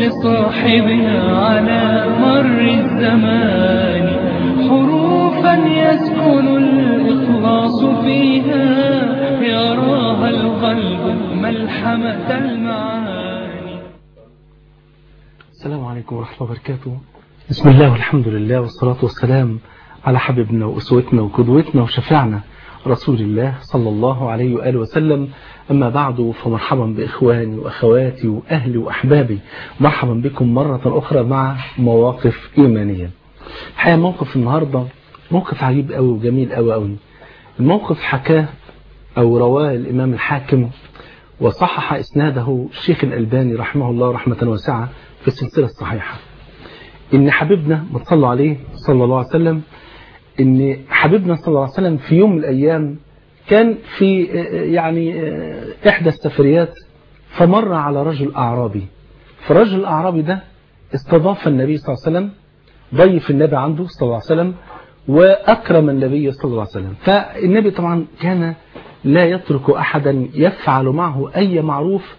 لصاحبها على مر الزمان حروفا يسكن الإخلاص فيها يراها القلب ملحمة المعاني السلام عليكم ورحمة الله وبركاته بسم الله والحمد لله والصلاة والسلام على حبيبنا وأسوتنا وقدوتنا وشفيعنا رسول الله صلى الله عليه وآله وسلم أما بعد فمرحبا بإخواني وأخواتي وأهلي وأحبابي مرحبا بكم مرة أخرى مع مواقف إيمانية الحقيقة موقف النهاردة موقف عجيب قوي وجميل قوي قوي الموقف حكاه أو رواه الإمام الحاكم وصحح إسناده الشيخ الألباني رحمه الله رحمة واسعة في السلسلة الصحيحة إن حبيبنا ما تصلوا عليه صلى الله عليه وسلم إن حبيبنا صلى الله عليه وسلم في يوم من الأيام كان في يعني إحدى السفريات فمر على رجل أعرابي فالرجل الأعرابي ده استضاف النبي صلى الله عليه وسلم ضيف النبي عنده صلى الله عليه وسلم وأكرم النبي صلى الله عليه وسلم فالنبي طبعا كان لا يترك أحدا يفعل معه أي معروف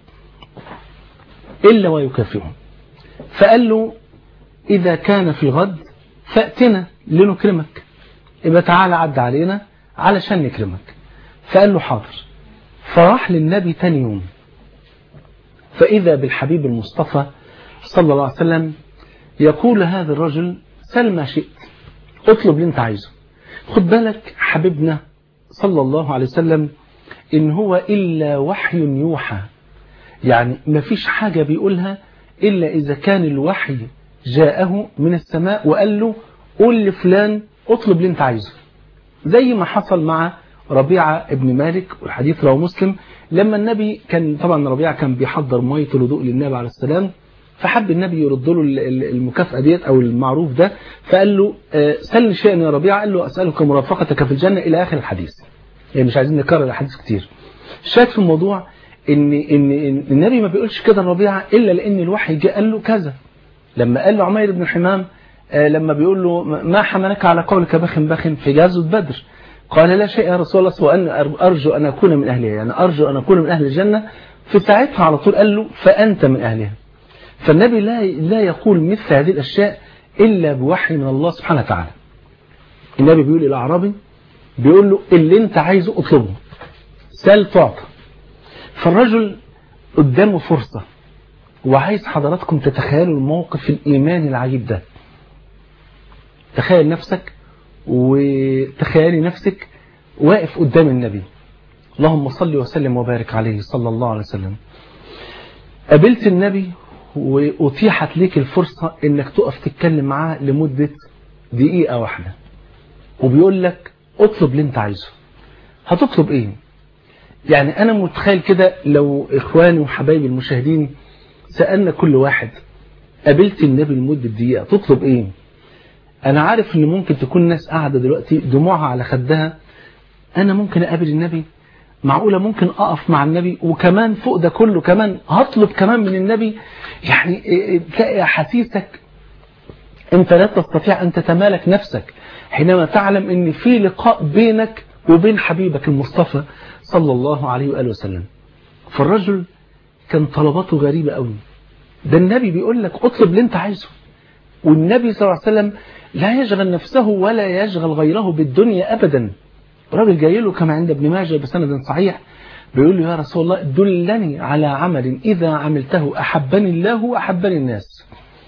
إلا ويكافئه فقال له إذا كان في غد فأتنا لنكرمك يبقى تعالى عد علينا علشان نكرمك فقال له حاضر فراح للنبي تاني يوم فإذا بالحبيب المصطفى صلى الله عليه وسلم يقول هذا الرجل سل ما شئت اطلب اللي انت عايزه خد بالك حبيبنا صلى الله عليه وسلم إن هو إلا وحي يوحى يعني ما فيش حاجة بيقولها إلا إذا كان الوحي جاءه من السماء وقال له قول لفلان اطلب اللي انت عايزه زي ما حصل مع ربيعة ابن مالك والحديث رواه مسلم لما النبي كان طبعا ربيعة كان بيحضر مية الوضوء للنبي عليه السلام فحب النبي يرد له المكافأة ديت أو المعروف ده فقال له سل شيئا يا ربيعة قال له أسألك مرافقتك في الجنة إلى آخر الحديث يعني مش عايزين نكرر الحديث كتير شاهد في الموضوع إن, إن, إن النبي ما بيقولش كده لربيعة إلا لأن الوحي جاء قال له كذا لما قال له عمير بن حمام لما بيقول له ما حملك على قولك بخ بخ في غزوة بدر قال لا شيء يا رسول الله سوى أن أرجو أن أكون من أهلها يعني أرجو أن أكون من أهل الجنة في ساعتها على طول قال له فأنت من أهلها فالنبي لا لا يقول مثل هذه الأشياء إلا بوحي من الله سبحانه وتعالى النبي بيقول للأعرابي بيقول له اللي انت عايزه اطلبه سال تعطى فالرجل قدامه فرصة وعايز حضراتكم تتخيلوا الموقف الإيماني العجيب ده تخيل نفسك وتخيلي نفسك واقف قدام النبي اللهم صل وسلم وبارك عليه صلى الله عليه وسلم قابلت النبي وأتيحت ليك الفرصة انك تقف تتكلم معاه لمدة دقيقة واحدة وبيقول لك اطلب اللي انت عايزه هتطلب ايه يعني انا متخيل كده لو اخواني وحبايبي المشاهدين سألنا كل واحد قابلت النبي لمدة دقيقة تطلب ايه انا عارف ان ممكن تكون ناس قاعدة دلوقتي دموعها على خدها انا ممكن اقابل النبي معقولة ممكن اقف مع النبي وكمان فوق ده كله كمان هطلب كمان من النبي يعني تلاقي حسيسك انت لا تستطيع ان تتمالك نفسك حينما تعلم ان في لقاء بينك وبين حبيبك المصطفى صلى الله عليه وآله وسلم فالرجل كان طلباته غريبة قوي ده النبي بيقول لك اطلب اللي انت عايزه والنبي صلى الله عليه وسلم لا يشغل نفسه ولا يشغل غيره بالدنيا أبدا الراجل جاي له كما عند ابن ماجه بسند صحيح بيقول له يا رسول الله دلني على عمل إذا عملته أحبني الله وأحبني الناس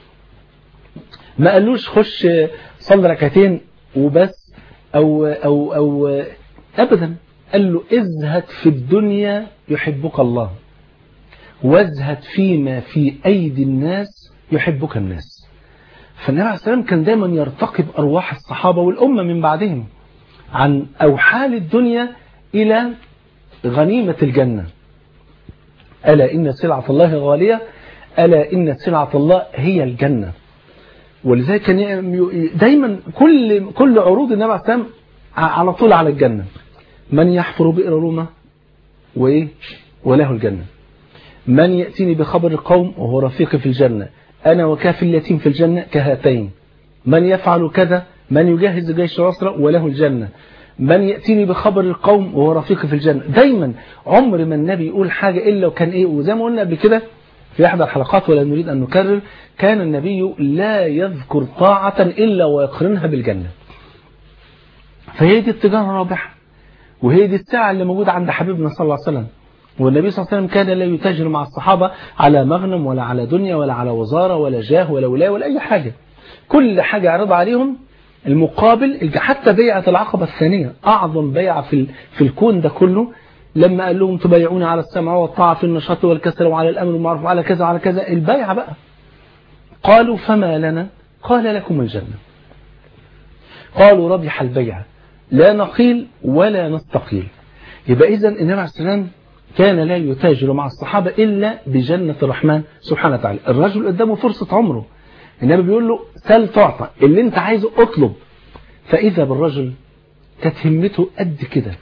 ما قالوش خش صلي ركعتين وبس أو, أو, أو أبدا قال له ازهد في الدنيا يحبك الله وازهد فيما في أيدي الناس يحبك الناس فالنبي عليه السلام كان دايما يرتقب أرواح الصحابة والأمة من بعدهم عن أوحال الدنيا إلى غنيمة الجنة ألا إن سلعة الله غالية ألا إن سلعة الله هي الجنة ولذلك كان دايما كل كل عروض النبي عليه السلام على طول على الجنة من يحفر بئر رومة وإيه وله الجنة من يأتيني بخبر القوم وهو رفيقي في الجنة أنا وكافي اليتيم في الجنة كهاتين من يفعل كذا من يجهز جيش عسرة وله الجنة من يأتيني بخبر القوم وهو رفيقي في الجنة دايما عمر ما النبي يقول حاجة إلا وكان إيه وزي ما قلنا قبل كده في احدى الحلقات ولا نريد ان نكرر كان النبي لا يذكر طاعة الا ويقرنها بالجنة فهي دي التجارة الرابحة وهي دي الساعة اللي موجودة عند حبيبنا صلى الله عليه وسلم والنبي صلى الله عليه وسلم كان لا يتاجر مع الصحابة على مغنم ولا على دنيا ولا على وزارة ولا جاه ولا ولاية ولا أي حاجة كل حاجة عرض عليهم المقابل حتى بيعة العقبة الثانية أعظم بيعة في في الكون ده كله لما قال لهم تبايعون على السمع والطاعة في النشاط والكسل وعلى الأمر والمعروف وعلى كذا وعلى كذا البيعة بقى قالوا فما لنا قال لكم الجنة قالوا ربح البيعة لا نقيل ولا نستقيل يبقى إذا النبي عليه السلام كان لا يتاجر مع الصحابة إلا بجنة الرحمن سبحانه وتعالى الرجل قدامه فرصة عمره النبي بيقول له سل تعطى اللي انت عايزه اطلب فإذا بالرجل كانت همته قد كده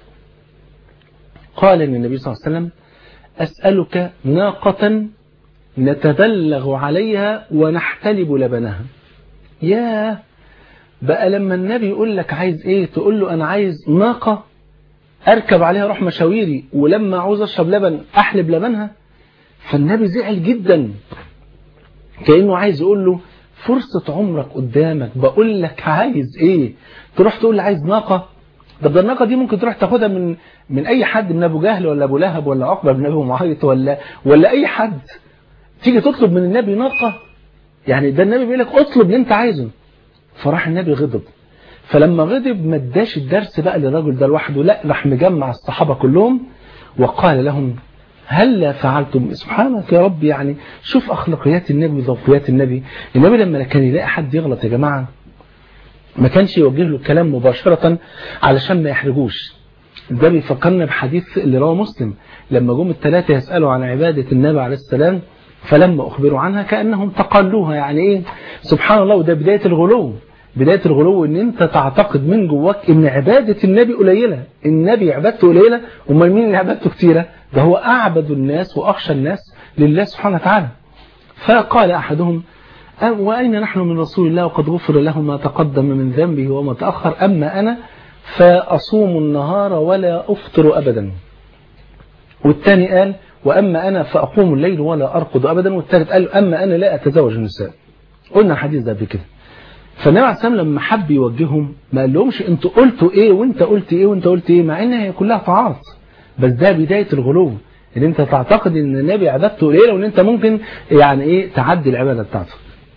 قال النبي صلى الله عليه وسلم أسألك ناقة نتبلغ عليها ونحتلب لبنها يا بقى لما النبي يقول لك عايز ايه تقول له انا عايز ناقة اركب عليها اروح مشاويري ولما عاوز اشرب لبن احلب لبنها فالنبي زعل جدا كأنه عايز يقول له فرصة عمرك قدامك بقول لك عايز ايه تروح تقول لي عايز ناقة طب ده الناقة دي ممكن تروح تاخدها من من اي حد من ابو جهل ولا ابو لهب ولا عقبة بن ابي معيط ولا ولا اي حد تيجي تطلب من النبي ناقة يعني ده النبي بيقول لك اطلب اللي انت عايزه فراح النبي غضب فلما غضب ما اداش الدرس بقى للراجل ده لوحده لا راح مجمع الصحابة كلهم وقال لهم هل فعلتم سبحانك يا رب يعني شوف أخلاقيات النبي وذوقيات النبي النبي لما كان يلاقي حد يغلط يا جماعة ما كانش يوجه له الكلام مباشرة علشان ما يحرجوش ده بيفكرنا بحديث اللي رواه مسلم لما جم الثلاثة يسألوا عن عبادة النبي عليه السلام فلما أخبروا عنها كأنهم تقلوها يعني إيه سبحان الله وده بداية الغلو بداية الغلو ان انت تعتقد من جواك ان عبادة النبي قليلة النبي عبادته قليلة امال مين اللي عبادته كتيرة ده هو اعبد الناس واخشى الناس لله سبحانه وتعالى فقال احدهم واين نحن من رسول الله وقد غفر له ما تقدم من ذنبه وما تأخر اما انا فاصوم النهار ولا افطر ابدا والثاني قال واما انا فاقوم الليل ولا ارقد ابدا والثالث قال اما انا لا اتزوج النساء قلنا الحديث ده قبل كده فالنبي عليه السلام لما حب يوجههم ما قال لهمش انتوا قلتوا ايه وانت قلت ايه وانت قلت ايه مع ان هي كلها طاعات بس ده بداية الغلو ان انت تعتقد ان النبي عبادته قليله وان انت ممكن يعني ايه تعدي العبادة بتاعته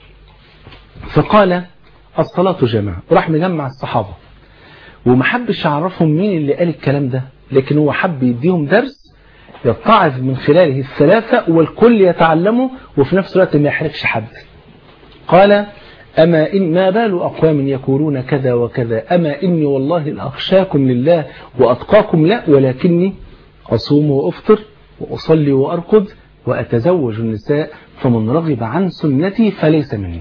فقال الصلاة جماعة وراح مجمع الصحابة وما حبش يعرفهم مين اللي قال الكلام ده لكن هو حب يديهم درس يتعظ من خلاله الثلاثة والكل يتعلمه وفي نفس الوقت ما يحرجش حد قال أما إن ما بال أقوام يقولون كذا وكذا أما إني والله لأخشاكم لله وأتقاكم لا ولكني أصوم وأفطر وأصلي وأرقد وأتزوج النساء فمن رغب عن سنتي فليس مني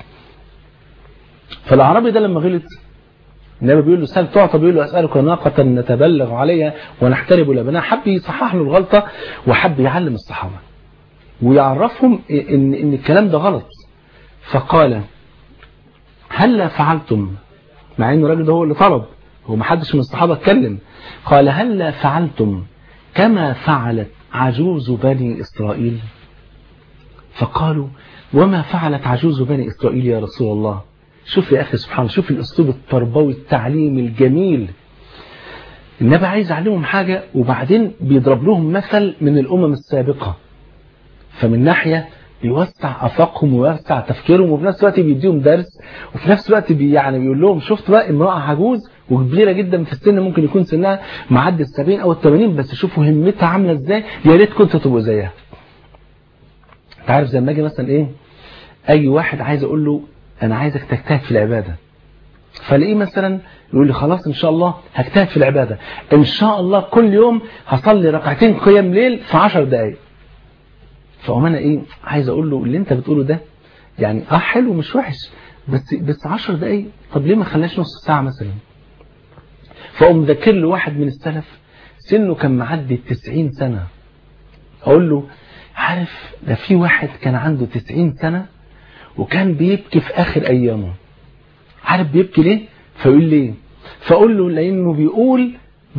فالعربي ده لما غلط النبي بيقول له سأل تعطى بيقول له أسألك ناقة نتبلغ عليها ونحترب لبناها حب يصحح له الغلطة وحب يعلم الصحابة ويعرفهم إن, إن الكلام ده غلط فقال هل فعلتم مع ان الراجل ده هو اللي طلب هو ما حدش من الصحابه اتكلم قال هل فعلتم كما فعلت عجوز بني اسرائيل فقالوا وما فعلت عجوز بني اسرائيل يا رسول الله شوف يا اخي سبحان الله شوف الاسلوب التربوي التعليمي الجميل النبي عايز يعلمهم حاجه وبعدين بيضرب لهم مثل من الامم السابقه فمن ناحيه بيوسع افاقهم ويوسع تفكيرهم وفي نفس الوقت بيديهم درس وفي نفس الوقت بي يعني بيقول لهم شفت بقى امراه عجوز وكبيره جدا في السن ممكن يكون سنها معدي ال 70 او ال 80 بس شوفوا همتها عامله ازاي يا ريت كنتوا تبقوا زيها. انت عارف زي ما اجي مثلا ايه اي واحد عايز اقول له انا عايزك تجتهد في العباده فلاقيه مثلا يقول لي خلاص ان شاء الله هجتهد في العباده ان شاء الله كل يوم هصلي ركعتين قيام ليل في 10 دقائق فقوم انا ايه عايز اقول له اللي انت بتقوله ده يعني اه حلو مش وحش بس بس 10 دقايق طب ليه ما خلاش نص ساعه مثلا فاقوم ذاكر له واحد من السلف سنه كان معدي ال 90 سنه اقول له عارف ده في واحد كان عنده 90 سنه وكان بيبكي في اخر ايامه عارف بيبكي ليه فيقول ليه فاقول له لانه بيقول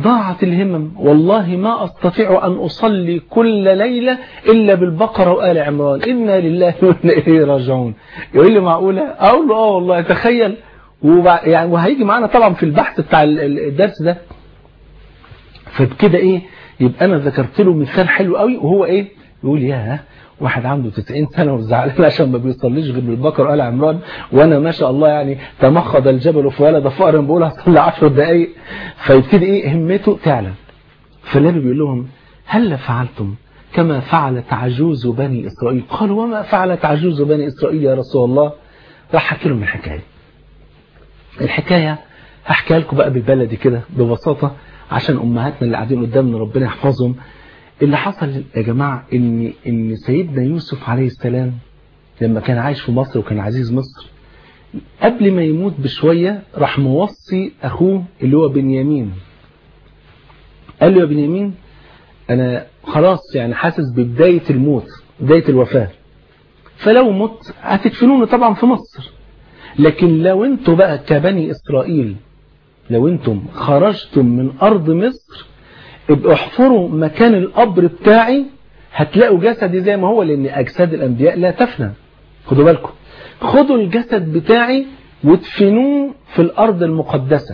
ضاعت الهمم والله ما أستطيع أن أصلي كل ليلة إلا بالبقرة وآل عمران إنا لله وإنا إليه راجعون يقول لي معقولة أقول له آه والله تخيل وبع... يعني وهيجي معانا طبعا في البحث بتاع الدرس ده فبكده إيه يبقى أنا ذكرت له مثال حلو قوي وهو إيه يقول ياه واحد عنده 90 سنة وزعلان عشان ما بيصليش غير بالبقرة وآل عمران وأنا ما شاء الله يعني تمخض الجبل فولد فأر بقول هصلي 10 دقايق فيبتدي إيه همته تعلى فالنبي بيقول لهم هل فعلتم كما فعلت عجوز بني إسرائيل قالوا وما فعلت عجوز بني إسرائيل يا رسول الله راح حكي لهم الحكاية الحكاية هحكيها لكم بقى بالبلدي كده ببساطة عشان أمهاتنا اللي قاعدين قدامنا ربنا يحفظهم اللي حصل يا جماعة ان ان سيدنا يوسف عليه السلام لما كان عايش في مصر وكان عزيز مصر قبل ما يموت بشوية راح موصي اخوه اللي هو بنيامين قال له يا بنيامين انا خلاص يعني حاسس ببداية الموت بداية الوفاة فلو مت هتدفنوني طبعا في مصر لكن لو انتوا بقى كبني اسرائيل لو انتم خرجتم من ارض مصر ابقوا احفروا مكان القبر بتاعي هتلاقوا جسدي زي ما هو لان اجساد الانبياء لا تفنى خدوا بالكم خدوا الجسد بتاعي وادفنوه في الارض المقدسة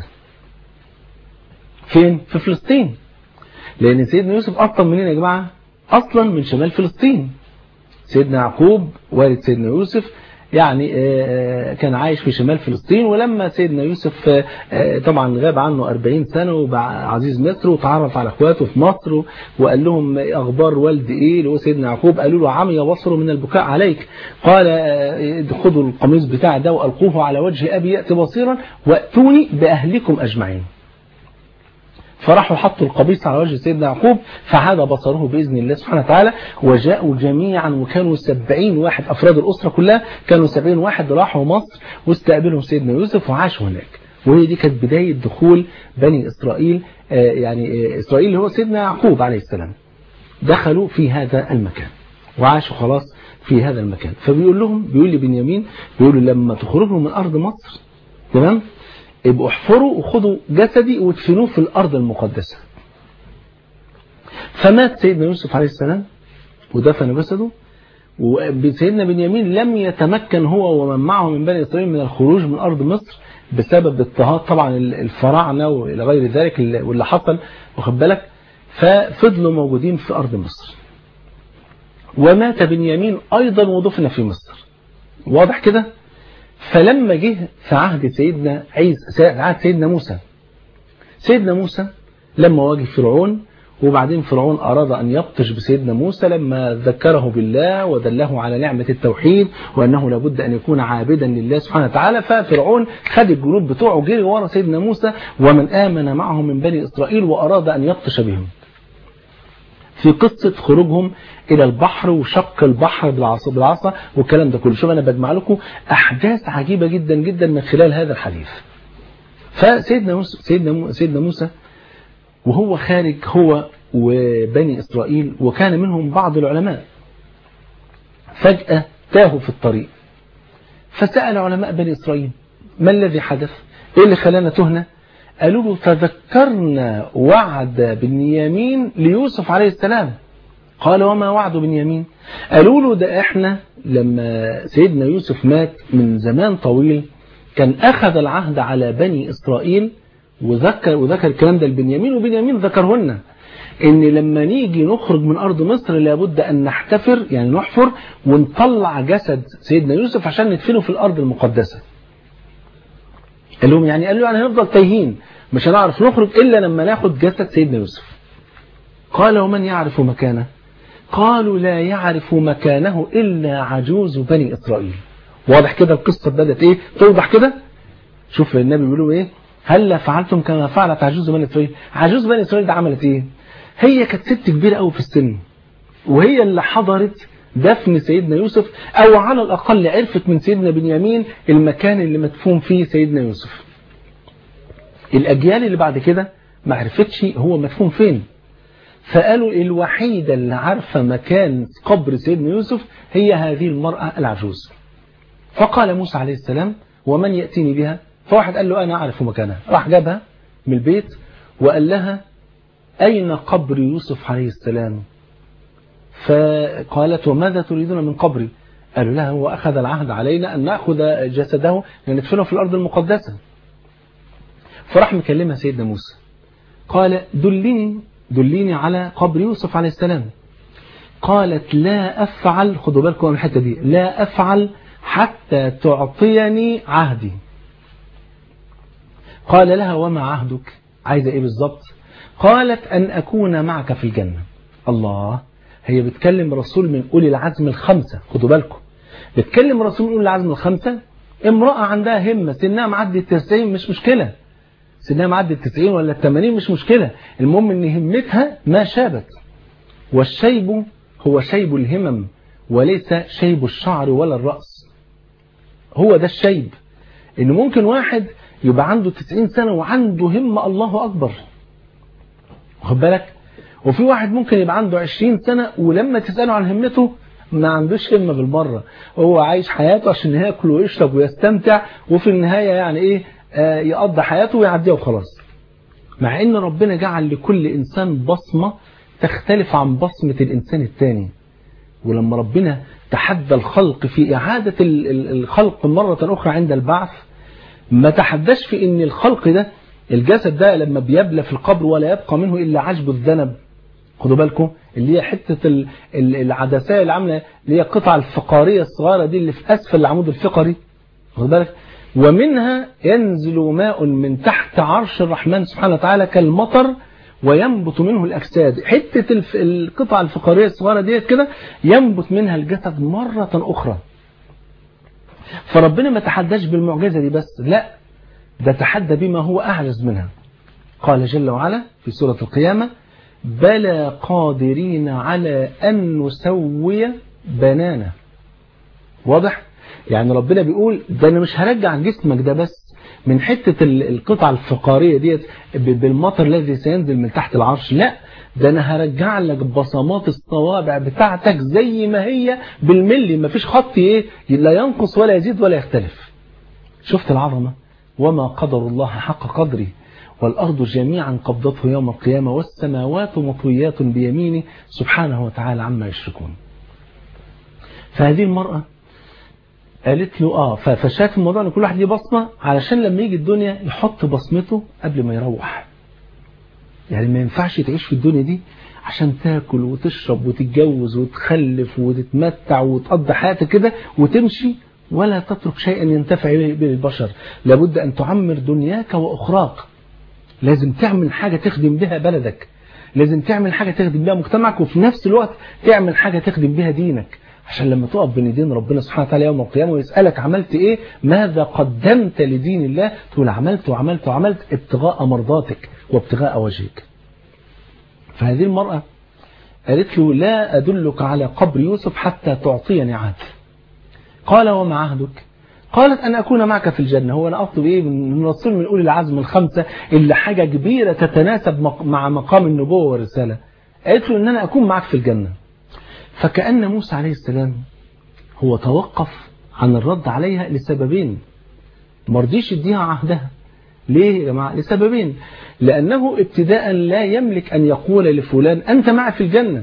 فين في فلسطين لان سيدنا يوسف اصلا منين يا جماعة اصلا من شمال فلسطين سيدنا يعقوب والد سيدنا يوسف يعني كان عايش في شمال فلسطين ولما سيدنا يوسف طبعا غاب عنه 40 سنة وبقى عزيز مصر وتعرف على اخواته في مصر وقال لهم اخبار والد ايه اللي هو سيدنا يعقوب قالوا له عمي بصره من البكاء عليك قال خذوا القميص بتاع ده والقوه على وجه ابي ياتي بصيرا واتوني باهلكم اجمعين فراحوا حطوا القميص على وجه سيدنا يعقوب فعاد بصره بإذن الله سبحانه وتعالى وجاءوا جميعا وكانوا سبعين واحد أفراد الأسرة كلها كانوا سبعين واحد راحوا مصر واستقبلهم سيدنا يوسف وعاشوا هناك وهي دي كانت بداية دخول بني إسرائيل يعني إسرائيل اللي هو سيدنا يعقوب عليه السلام دخلوا في هذا المكان وعاشوا خلاص في هذا المكان فبيقول لهم بيقول لي بنيامين بيقول له لما تخرجوا من أرض مصر تمام يبقوا احفروا وخدوا جسدي وادفنوه في الأرض المقدسة فمات سيدنا يوسف عليه السلام ودفن جسده وسيدنا بنيامين لم يتمكن هو ومن معه من بني إسرائيل من الخروج من أرض مصر بسبب اضطهاد طبعا الفراعنة وإلى غير ذلك واللي حصل واخد بالك ففضلوا موجودين في أرض مصر ومات بنيامين أيضا ودفن في مصر واضح كده فلما جه في عهد سيدنا عيسى عهد سيدنا موسى سيدنا موسى لما واجه فرعون وبعدين فرعون أراد أن يبطش بسيدنا موسى لما ذكره بالله ودله على نعمة التوحيد وأنه لابد أن يكون عابدا لله سبحانه وتعالى ففرعون خد الجنود بتوعه جري ورا سيدنا موسى ومن آمن معه من بني إسرائيل وأراد أن يبطش بهم في قصة خروجهم إلى البحر وشق البحر بالعصا, بالعصا والكلام ده كله شوف أنا بجمع لكم أحداث عجيبة جدا جدا من خلال هذا الحديث فسيدنا موسى, سيدنا سيدنا موسى وهو خارج هو وبني إسرائيل وكان منهم بعض العلماء فجأة تاهوا في الطريق فسأل علماء بني إسرائيل ما الذي حدث إيه اللي خلانا تهنا قالوا له تذكرنا وعد بنيامين ليوسف عليه السلام قال وما وعد بنيامين قالوا له ده احنا لما سيدنا يوسف مات من زمان طويل كان أخذ العهد على بني إسرائيل وذكر وذكر الكلام ده لبنيامين وبنيامين ذكره لنا ان لما نيجي نخرج من ارض مصر لابد ان نحتفر يعني نحفر ونطلع جسد سيدنا يوسف عشان ندفنه في الارض المقدسة قال لهم يعني قال له يعني هنفضل تايهين مش هنعرف نخرج الا لما ناخد جسد سيدنا يوسف قال ومن يعرف مكانه قالوا لا يعرف مكانه الا عجوز بني اسرائيل واضح كده القصة بدأت ايه توضح كده شوف النبي بيقولوا ايه هل فعلتم كما فعلت عجوز بني اسرائيل عجوز بني اسرائيل ده عملت ايه هي كانت ست كبيرة قوي في السن وهي اللي حضرت دفن سيدنا يوسف او على الاقل عرفت من سيدنا بنيامين المكان اللي مدفون فيه سيدنا يوسف الاجيال اللي بعد كده ما عرفتش هو مدفون فين فقالوا الوحيدة اللي عارفة مكان قبر سيدنا يوسف هي هذه المرأة العجوز فقال موسى عليه السلام ومن يأتيني بها فواحد قال له أنا أعرف مكانها راح جابها من البيت وقال لها أين قبر يوسف عليه السلام فقالت وماذا تريدون من قبري قالوا لها هو أخذ العهد علينا أن نأخذ جسده لندفنه في الأرض المقدسة فراح مكلمها سيدنا موسى قال دلني دليني على قبر يوسف عليه السلام قالت لا أفعل خدوا بالكم من الحتة دي لا أفعل حتى تعطيني عهدي قال لها وما عهدك عايزة ايه بالظبط قالت أن أكون معك في الجنة الله هي بتكلم رسول من أولي العزم الخمسة خدوا بالكم بتكلم رسول من أولي العزم الخمسة امرأة عندها همة سنها معدي التسعين مش مشكلة سنها معدي التسعين ولا التمانين مش مشكلة المهم ان همتها ما شابت والشيب هو شيب الهمم وليس شيب الشعر ولا الرأس هو ده الشيب ان ممكن واحد يبقى عنده 90 سنة وعنده همة الله أكبر واخد بالك وفي واحد ممكن يبقى عنده 20 سنة ولما تسأله عن همته ما عندوش همة بالمرة هو عايش حياته عشان ياكل ويشرب ويستمتع وفي النهاية يعني ايه آه يقضي حياته ويعديها وخلاص مع ان ربنا جعل لكل انسان بصمة تختلف عن بصمة الانسان الثاني ولما ربنا تحدى الخلق في إعادة الخلق مرة أخرى عند البعث ما تحداش في ان الخلق ده الجسد ده لما بيبلى في القبر ولا يبقى منه إلا عجب الذنب خدوا بالكم اللي هي حتة العدسية اللي عاملة اللي هي القطعة الفقارية الصغيرة دي اللي في أسفل العمود الفقري خدوا بالك ومنها ينزل ماء من تحت عرش الرحمن سبحانه وتعالى كالمطر وينبت منه الأجساد حتة القطعة الفقارية الصغيرة ديت كده ينبت منها الجسد مرة أخرى فربنا ما تحداش بالمعجزة دي بس لا ده تحدى بما هو أعجز منها قال جل وعلا في سورة القيامة بلى قادرين على أن نسوي بنانا واضح يعني ربنا بيقول ده أنا مش هرجع جسمك ده بس من حتة القطعة الفقارية ديت بالمطر الذي سينزل من تحت العرش لا ده انا هرجع لك بصمات الصوابع بتاعتك زي ما هي بالملي ما فيش خط ايه لا ينقص ولا يزيد ولا يختلف شفت العظمة وما قدر الله حق قدره والأرض جميعا قبضته يوم القيامة والسماوات مطويات بيمينه سبحانه وتعالى عما يشركون فهذه المرأة قالت له اه فشاف الموضوع ان كل واحد ليه بصمة علشان لما يجي الدنيا يحط بصمته قبل ما يروح يعني ما ينفعش تعيش في الدنيا دي عشان تاكل وتشرب وتتجوز وتخلف وتتمتع وتقضي حياتك كده وتمشي ولا تترك شيئا ينتفع به البشر لابد أن تعمر دنياك وأخراك لازم تعمل حاجة تخدم بها بلدك لازم تعمل حاجة تخدم بها مجتمعك وفي نفس الوقت تعمل حاجة تخدم بها دينك عشان لما تقف بين يدين ربنا سبحانه وتعالى يوم القيامة ويسألك عملت ايه ماذا قدمت لدين الله تقول عملت وعملت وعملت ابتغاء مرضاتك وابتغاء وجهك فهذه المرأة قالت له لا أدلك على قبر يوسف حتى تعطيني عهد قال وما عهدك قالت أن أكون معك في الجنة هو أنا أطلب إيه من رسول من أولي العزم الخمسة إلا حاجة كبيرة تتناسب مع مقام النبوة والرسالة قالت له أن أنا أكون معك في الجنة فكأن موسى عليه السلام هو توقف عن الرد عليها لسببين مرضيش يديها عهدها ليه يا جماعة لسببين لأنه ابتداء لا يملك أن يقول لفلان أنت معي في الجنة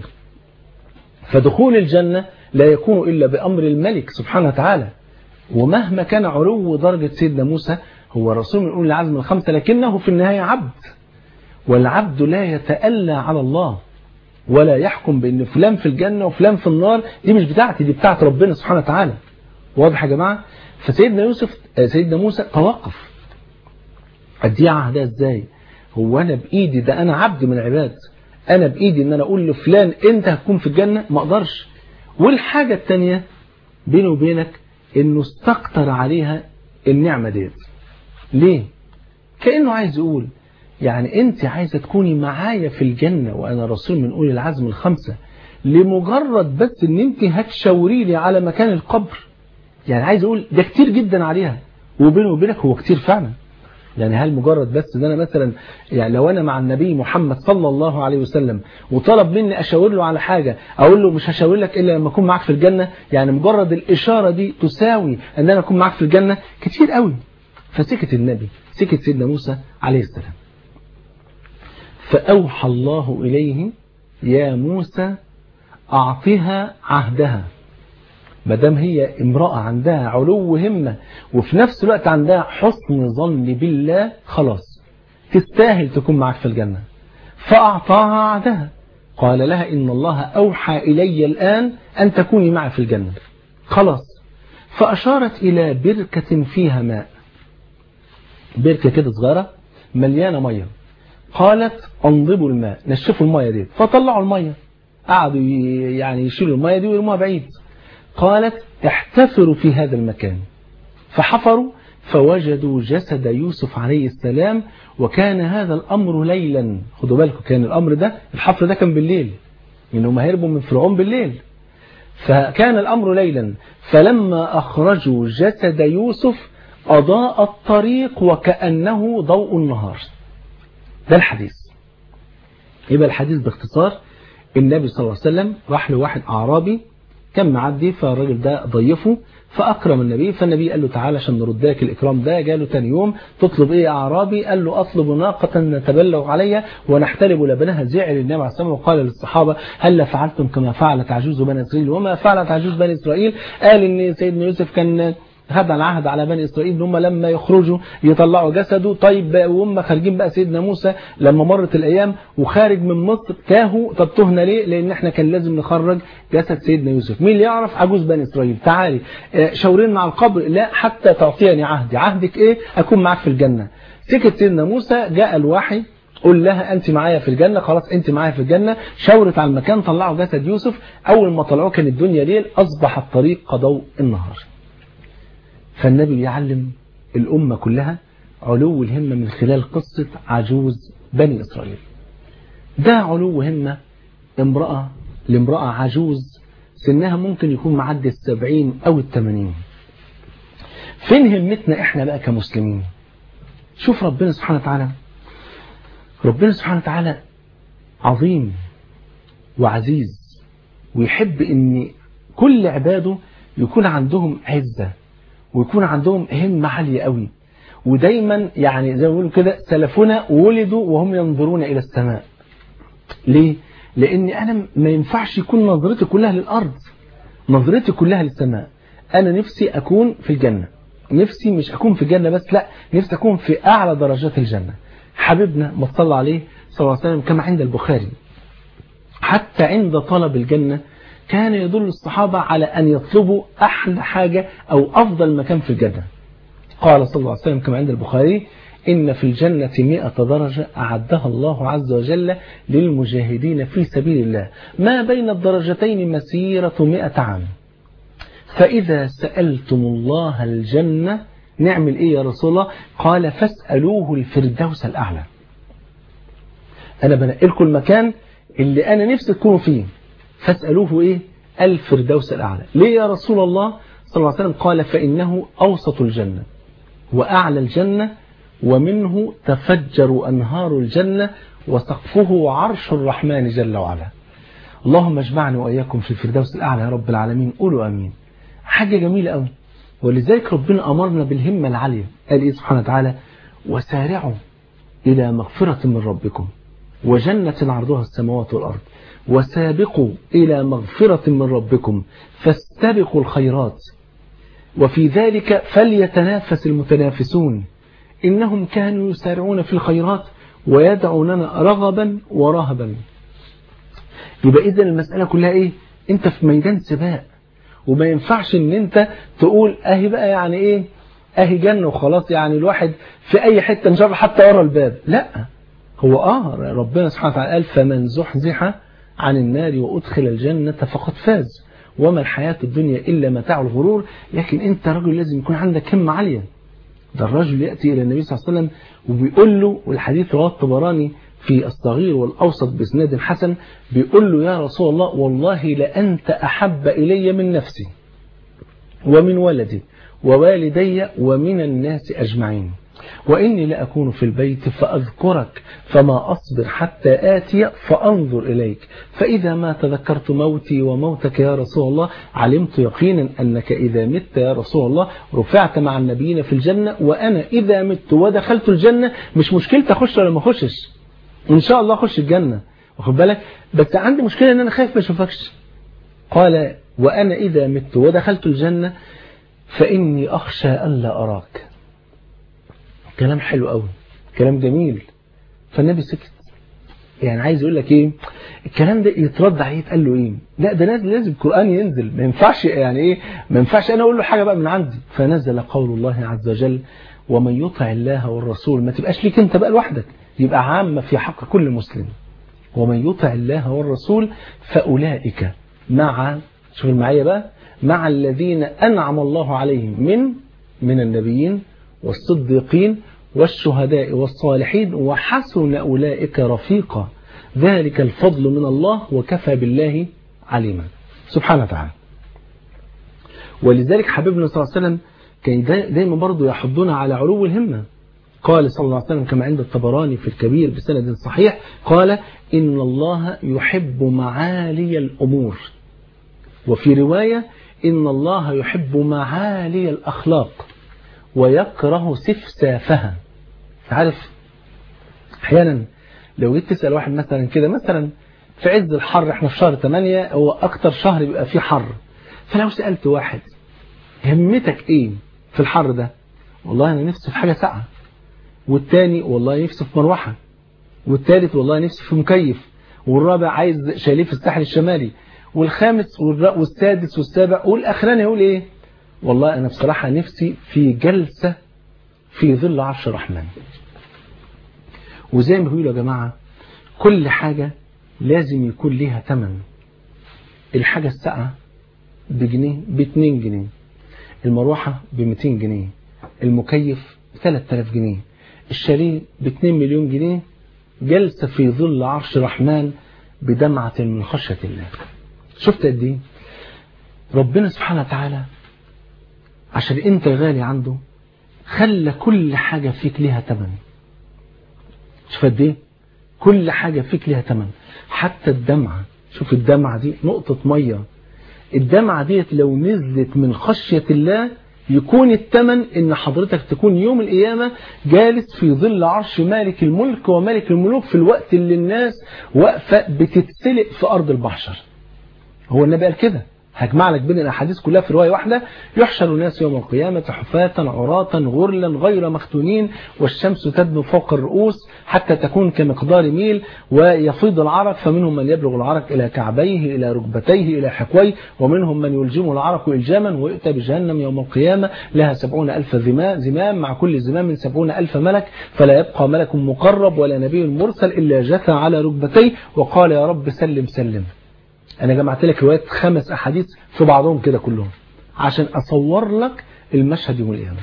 فدخول الجنة لا يكون إلا بأمر الملك سبحانه وتعالى ومهما كان علو درجة سيدنا موسى هو رسول من أولي العزم الخمسة لكنه في النهاية عبد والعبد لا يتألى على الله ولا يحكم بأن فلان في الجنة وفلان في النار دي مش بتاعتي دي بتاعت ربنا سبحانه وتعالى واضح يا جماعة فسيدنا يوسف سيدنا موسى توقف أدي عهدها ازاي هو أنا بإيدي ده أنا عبد من العباد أنا بإيدي أن أنا أقول لفلان أنت هتكون في الجنة ما أقدرش والحاجة التانية بيني وبينك انه استكتر عليها النعمة ديت ليه كأنه عايز يقول يعني انت عايزة تكوني معايا في الجنة وانا رسول من اولي العزم الخمسة لمجرد بس ان انت هتشاوري لي على مكان القبر يعني عايز اقول ده كتير جدا عليها وبينه وبينك هو كتير فعلا يعني هل مجرد بس ان انا مثلا يعني لو انا مع النبي محمد صلى الله عليه وسلم وطلب مني اشاور له على حاجة اقول له مش هشاور لك الا لما اكون معاك في الجنة يعني مجرد الاشارة دي تساوي ان انا اكون معاك في الجنة كتير قوي فسكت النبي سكت سيدنا موسى عليه السلام فأوحى الله إليه يا موسى أعطها عهدها مدام هي امرأة عندها علو همة وفي نفس الوقت عندها حسن ظن بالله خلاص تستاهل تكون معك في الجنة فأعطاها عهدها قال لها إن الله أوحى إلي الآن أن تكوني معي في الجنة خلاص فأشارت إلى بركة فيها ماء بركة كده صغيرة مليانة مية قالت انضبوا الماء نشفوا المية دي فطلعوا المية قعدوا يعني يشيلوا المية دي ويرموها بعيد قالت احتفروا في هذا المكان فحفروا فوجدوا جسد يوسف عليه السلام وكان هذا الأمر ليلا خدوا بالكم كان الأمر ده الحفر ده كان بالليل إنهم هربوا من فرعون بالليل فكان الأمر ليلا فلما أخرجوا جسد يوسف أضاء الطريق وكأنه ضوء النهار ده الحديث يبقى الحديث باختصار النبي صلى الله عليه وسلم راح لواحد أعرابي كان معدي فالراجل ده ضيفه فأكرم النبي فالنبي قال له تعالى عشان نرد لك الإكرام ده جاله تاني يوم تطلب إيه يا أعرابي قال له أطلب ناقة نتبلغ عليها ونحتلب لبنها زعل النبي عليه الصلاة وقال للصحابة هل فعلتم كما فعلت عجوز بني إسرائيل وما فعلت عجوز بني إسرائيل قال إن سيدنا يوسف كان هذا العهد على بني إسرائيل هم لما يخرجوا يطلعوا جسده طيب وهم خارجين بقى سيدنا موسى لما مرت الأيام وخارج من مصر تاهوا طب تهنا ليه لأن احنا كان لازم نخرج جسد سيدنا يوسف مين اللي يعرف عجوز بني إسرائيل تعالي شاورين مع القبر لا حتى تعطيني عهدي عهدك ايه أكون معك في الجنة سكت سيدنا موسى جاء الوحي قل لها أنت معايا في الجنة خلاص أنت معايا في الجنة شاورت على المكان طلعوا جسد يوسف أول ما طلعوه كان الدنيا ليل أصبح الطريق كضوء النهار فالنبي يعلم الأمة كلها علو الهمة من خلال قصة عجوز بني إسرائيل ده علو همة امرأة لامرأة عجوز سنها ممكن يكون معدي السبعين أو الثمانين فين همتنا احنا بقى كمسلمين شوف ربنا سبحانه وتعالى ربنا سبحانه وتعالى عظيم وعزيز ويحب ان كل عباده يكون عندهم عزة ويكون عندهم همة عالية قوي ودايما يعني زي ما بيقولوا كده سلفنا ولدوا وهم ينظرون إلى السماء ليه؟ لأن أنا ما ينفعش يكون نظرتي كلها للأرض نظرتي كلها للسماء أنا نفسي أكون في الجنة نفسي مش أكون في الجنة بس لا نفسي أكون في أعلى درجات الجنة حبيبنا ما صلى عليه صلى الله عليه وسلم كما عند البخاري حتى عند طلب الجنة كان يدل الصحابة على أن يطلبوا أحلى حاجة أو أفضل مكان في الجنة قال صلى الله عليه وسلم كما عند البخاري إن في الجنة مئة درجة أعدها الله عز وجل للمجاهدين في سبيل الله ما بين الدرجتين مسيرة مئة عام فإذا سألتم الله الجنة نعمل إيه يا رسول الله قال فاسألوه الفردوس الأعلى أنا بنقلكم المكان اللي أنا نفسي تكونوا فيه فاسألوه إيه الفردوس الأعلى ليه يا رسول الله صلى الله عليه وسلم قال فإنه أوسط الجنة وأعلى الجنة ومنه تفجر أنهار الجنة وسقفه عرش الرحمن جل وعلا اللهم اجمعني وإياكم في الفردوس الأعلى يا رب العالمين قولوا أمين حاجة جميلة قوي ولذلك ربنا أمرنا بالهمة العالية قال إيه سبحانه وتعالى وسارعوا إلى مغفرة من ربكم وجنة عرضها السماوات والأرض وسابقوا إلى مغفرة من ربكم فاستبقوا الخيرات وفي ذلك فليتنافس المتنافسون إنهم كانوا يسارعون في الخيرات ويدعوننا رغبا ورهبا يبقى إذا المسألة كلها إيه أنت في ميدان سباق وما ينفعش ان انت تقول اهي بقى يعني ايه اهي جنة وخلاص يعني الواحد في اي حتة ان شاء الله حتى ورا الباب لا هو اه ربنا سبحانه وتعالى قال فمن زحزح عن النار وادخل الجنة فقد فاز وما الحياة الدنيا إلا متاع الغرور لكن انت رجل لازم يكون عندك همة عالية ده الرجل يأتي إلى النبي صلى الله عليه وسلم وبيقول له والحديث رواه الطبراني في الصغير والأوسط بإسناد حسن بيقول له يا رسول الله والله لأنت أحب إلي من نفسي ومن ولدي ووالدي ومن الناس أجمعين وإني لأكون في البيت فأذكرك فما أصبر حتى آتي فأنظر إليك فإذا ما تذكرت موتي وموتك يا رسول الله علمت يقينا أنك إذا مت يا رسول الله رفعت مع النبيين في الجنة وأنا إذا مت ودخلت الجنة مش مشكلة أخش ولا ما أخشش ان شاء الله اخش الجنه واخد بالك بس عندي مشكله ان انا خايف ما اشوفكش قال وانا اذا مت ودخلت الجنه فاني اخشى الا اراك كلام حلو قوي كلام جميل فالنبي سكت يعني عايز يقول لك ايه الكلام ده يترد عليه يتقال له ايه لا ده لازم لازم القران ينزل ما ينفعش يعني ايه ما ينفعش انا اقول له حاجه بقى من عندي فنزل قول الله عز وجل ومن يطع الله والرسول ما تبقاش ليك انت بقى لوحدك يبقى عامه في حق كل مسلم ومن يطع الله والرسول فاولئك مع شوف معايا بقى مع الذين انعم الله عليهم من من النبيين والصديقين والشهداء والصالحين وحسن أولئك رفيقا ذلك الفضل من الله وكفى بالله عليما سبحانه وتعالى ولذلك حبيبنا صلى الله عليه وسلم كان دايما برضه يحضنا على علو الهمة قال صلى الله عليه وسلم كما عند الطبراني في الكبير بسند صحيح قال إن الله يحب معالي الأمور وفي رواية إن الله يحب معالي الأخلاق ويكره سفسافها عارف احيانا لو جيت تسال واحد مثلا كده مثلا في عز الحر احنا في شهر 8 هو اكتر شهر بيبقى فيه حر فلو سالت واحد همتك ايه في الحر ده والله انا نفسي في حاجه ساقعه والتاني والله نفسي في مروحه والتالت والله نفسي في مكيف والرابع عايز شاليه في الساحل الشمالي والخامس والسادس والسابع والاخراني يقول ايه والله انا بصراحه نفسي في جلسه في ظل عرش الرحمن وزي ما بيقولوا يا جماعة كل حاجة لازم يكون ليها ثمن الحاجة الساعة بجنيه باتنين جنيه المروحة بمتين جنيه المكيف بثلاث تلاف جنيه الشاليه باتنين مليون جنيه جلسة في ظل عرش الرحمن بدمعة من خشية الله شفت قد ايه ربنا سبحانه وتعالى عشان انت غالي عنده خلى كل حاجة فيك ليها تمن شوف قد ايه كل حاجة فيك ليها تمن حتى الدمعة شوف الدمعة دي نقطة مية الدمعة ديت لو نزلت من خشية الله يكون التمن ان حضرتك تكون يوم القيامة جالس في ظل عرش مالك الملك ومالك الملوك في الوقت اللي الناس واقفة بتتسلق في ارض البحشر هو النبي قال كده هجمع لك بين الاحاديث كلها في روايه واحده يحشر الناس يوم القيامه حفاة عراة غرلا غير مختونين والشمس تدنو فوق الرؤوس حتى تكون كمقدار ميل ويفيض العرق فمنهم من يبلغ العرق الى كعبيه الى ركبتيه الى حقويه ومنهم من يلجمه العرق الجاما ويؤتى بجهنم يوم القيامه لها سبعون الف زمام مع كل زمام سبعون الف ملك فلا يبقى ملك مقرب ولا نبي مرسل الا جثى على ركبتيه وقال يا رب سلم سلم انا جمعت لك روايات خمس احاديث في بعضهم كده كلهم عشان اصور لك المشهد يوم القيامه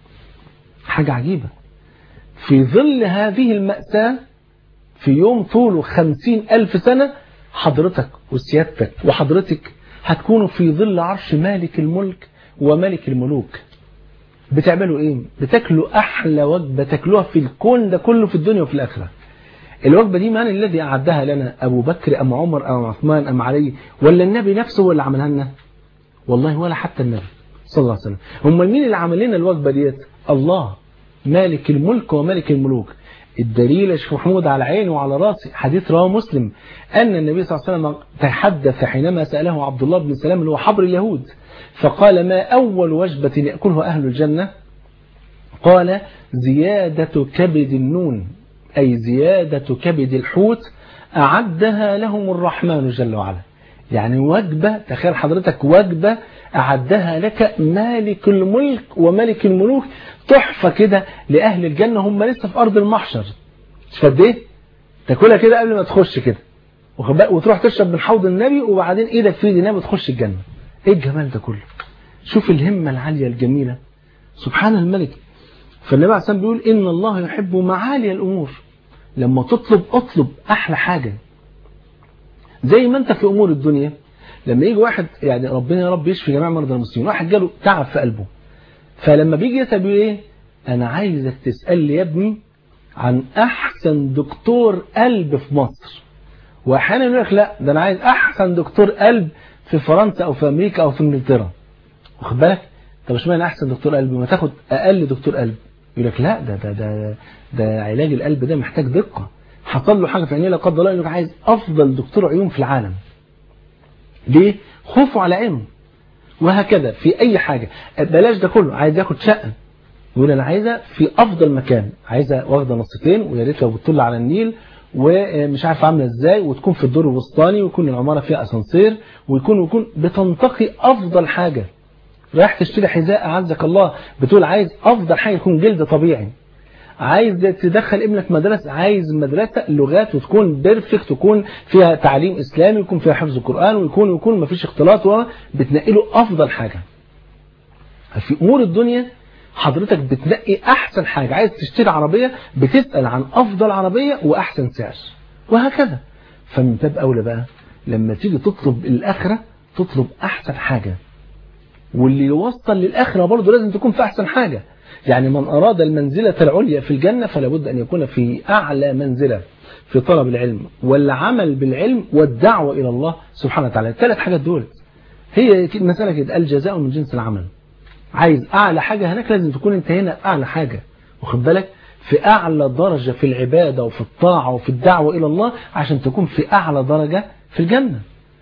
حاجه عجيبه في ظل هذه المأساة في يوم طوله خمسين ألف سنة حضرتك وسيادتك وحضرتك هتكونوا في ظل عرش مالك الملك وملك الملوك بتعملوا ايه بتاكلوا احلى وجبه تاكلوها في الكون ده كله في الدنيا وفي الاخره الوجبة دي من الذي أعدها لنا أبو بكر أم عمر أم عثمان أم علي ولا النبي نفسه هو اللي عملها لنا والله ولا حتى النبي صلى الله عليه وسلم هم مين اللي عمل لنا الوجبة ديت الله مالك الملك وملك الملوك الدليل يا شيخ محمود على عيني وعلى راسي حديث رواه مسلم أن النبي صلى الله عليه وسلم تحدث حينما سأله عبد الله بن سلام اللي هو حبر اليهود فقال ما أول وجبة يأكلها أهل الجنة قال زيادة كبد النون أي زيادة كبد الحوت أعدها لهم الرحمن جل وعلا يعني وجبة تخيل حضرتك وجبة أعدها لك مالك الملك وملك الملوك تحفة كده لأهل الجنة هم لسه في أرض المحشر مش قد إيه؟ تاكلها كده قبل ما تخش كده وتروح تشرب من حوض النبي وبعدين إيدك في ايد النبي وتخش الجنة إيه الجمال ده كله شوف الهمة العالية الجميلة سبحان الملك فالنبي عليه الصلاة بيقول إن الله يحب معالي الأمور لما تطلب اطلب أحلى حاجة زي ما أنت في أمور الدنيا لما يجي واحد يعني ربنا يا رب يشفي جميع مرضى المسلمين واحد جاله تعب في قلبه فلما بيجي يسأل بيقول إيه أنا عايزك تسأل لي يا ابني عن أحسن دكتور قلب في مصر وأحيانا يقول لك لا ده أنا عايز أحسن دكتور قلب في فرنسا أو في أمريكا أو في إنجلترا واخد بالك طب اشمعنى أحسن دكتور قلب ما تاخد أقل دكتور قلب يقول لك لا ده ده ده ده علاج القلب ده محتاج دقة حصل له حاجة في عينيه لا قدر الله يقول لك عايز أفضل دكتور عيون في العالم ليه؟ خوفه على عينه وهكذا في أي حاجة بلاش ده كله عايز ياخد شقة يقول أنا عايزة في أفضل مكان عايزة واخدة نصتين ويا ريت لو بتطل على النيل ومش عارف عاملة ازاي وتكون في الدور الوسطاني ويكون العمارة فيها اسانسير ويكون ويكون بتنتقي أفضل حاجة رايح تشتري حذاء أعزك الله بتقول عايز أفضل حاجة يكون جلد طبيعي عايز تدخل ابنك مدرسة عايز مدرسة لغات وتكون بيرفكت تكون فيها تعليم إسلامي ويكون فيها حفظ القرآن ويكون ويكون ما فيش اختلاط بتنقي له أفضل حاجة في أمور الدنيا حضرتك بتنقي أحسن حاجة عايز تشتري عربية بتسأل عن أفضل عربية وأحسن سعر وهكذا فمن باب أولى بقى لما تيجي تطلب الآخرة تطلب أحسن حاجة واللي يوصل للآخرة برضه لازم تكون في أحسن حاجة يعني من أراد المنزلة العليا في الجنة فلا بد أن يكون في أعلى منزلة في طلب العلم والعمل بالعلم والدعوة إلى الله سبحانه وتعالى الثلاث حاجات دول هي المسألة كده الجزاء من جنس العمل عايز أعلى حاجة هناك لازم تكون أنت هنا أعلى حاجة واخد بالك في أعلى درجة في العبادة وفي الطاعة وفي الدعوة إلى الله عشان تكون في أعلى درجة في الجنة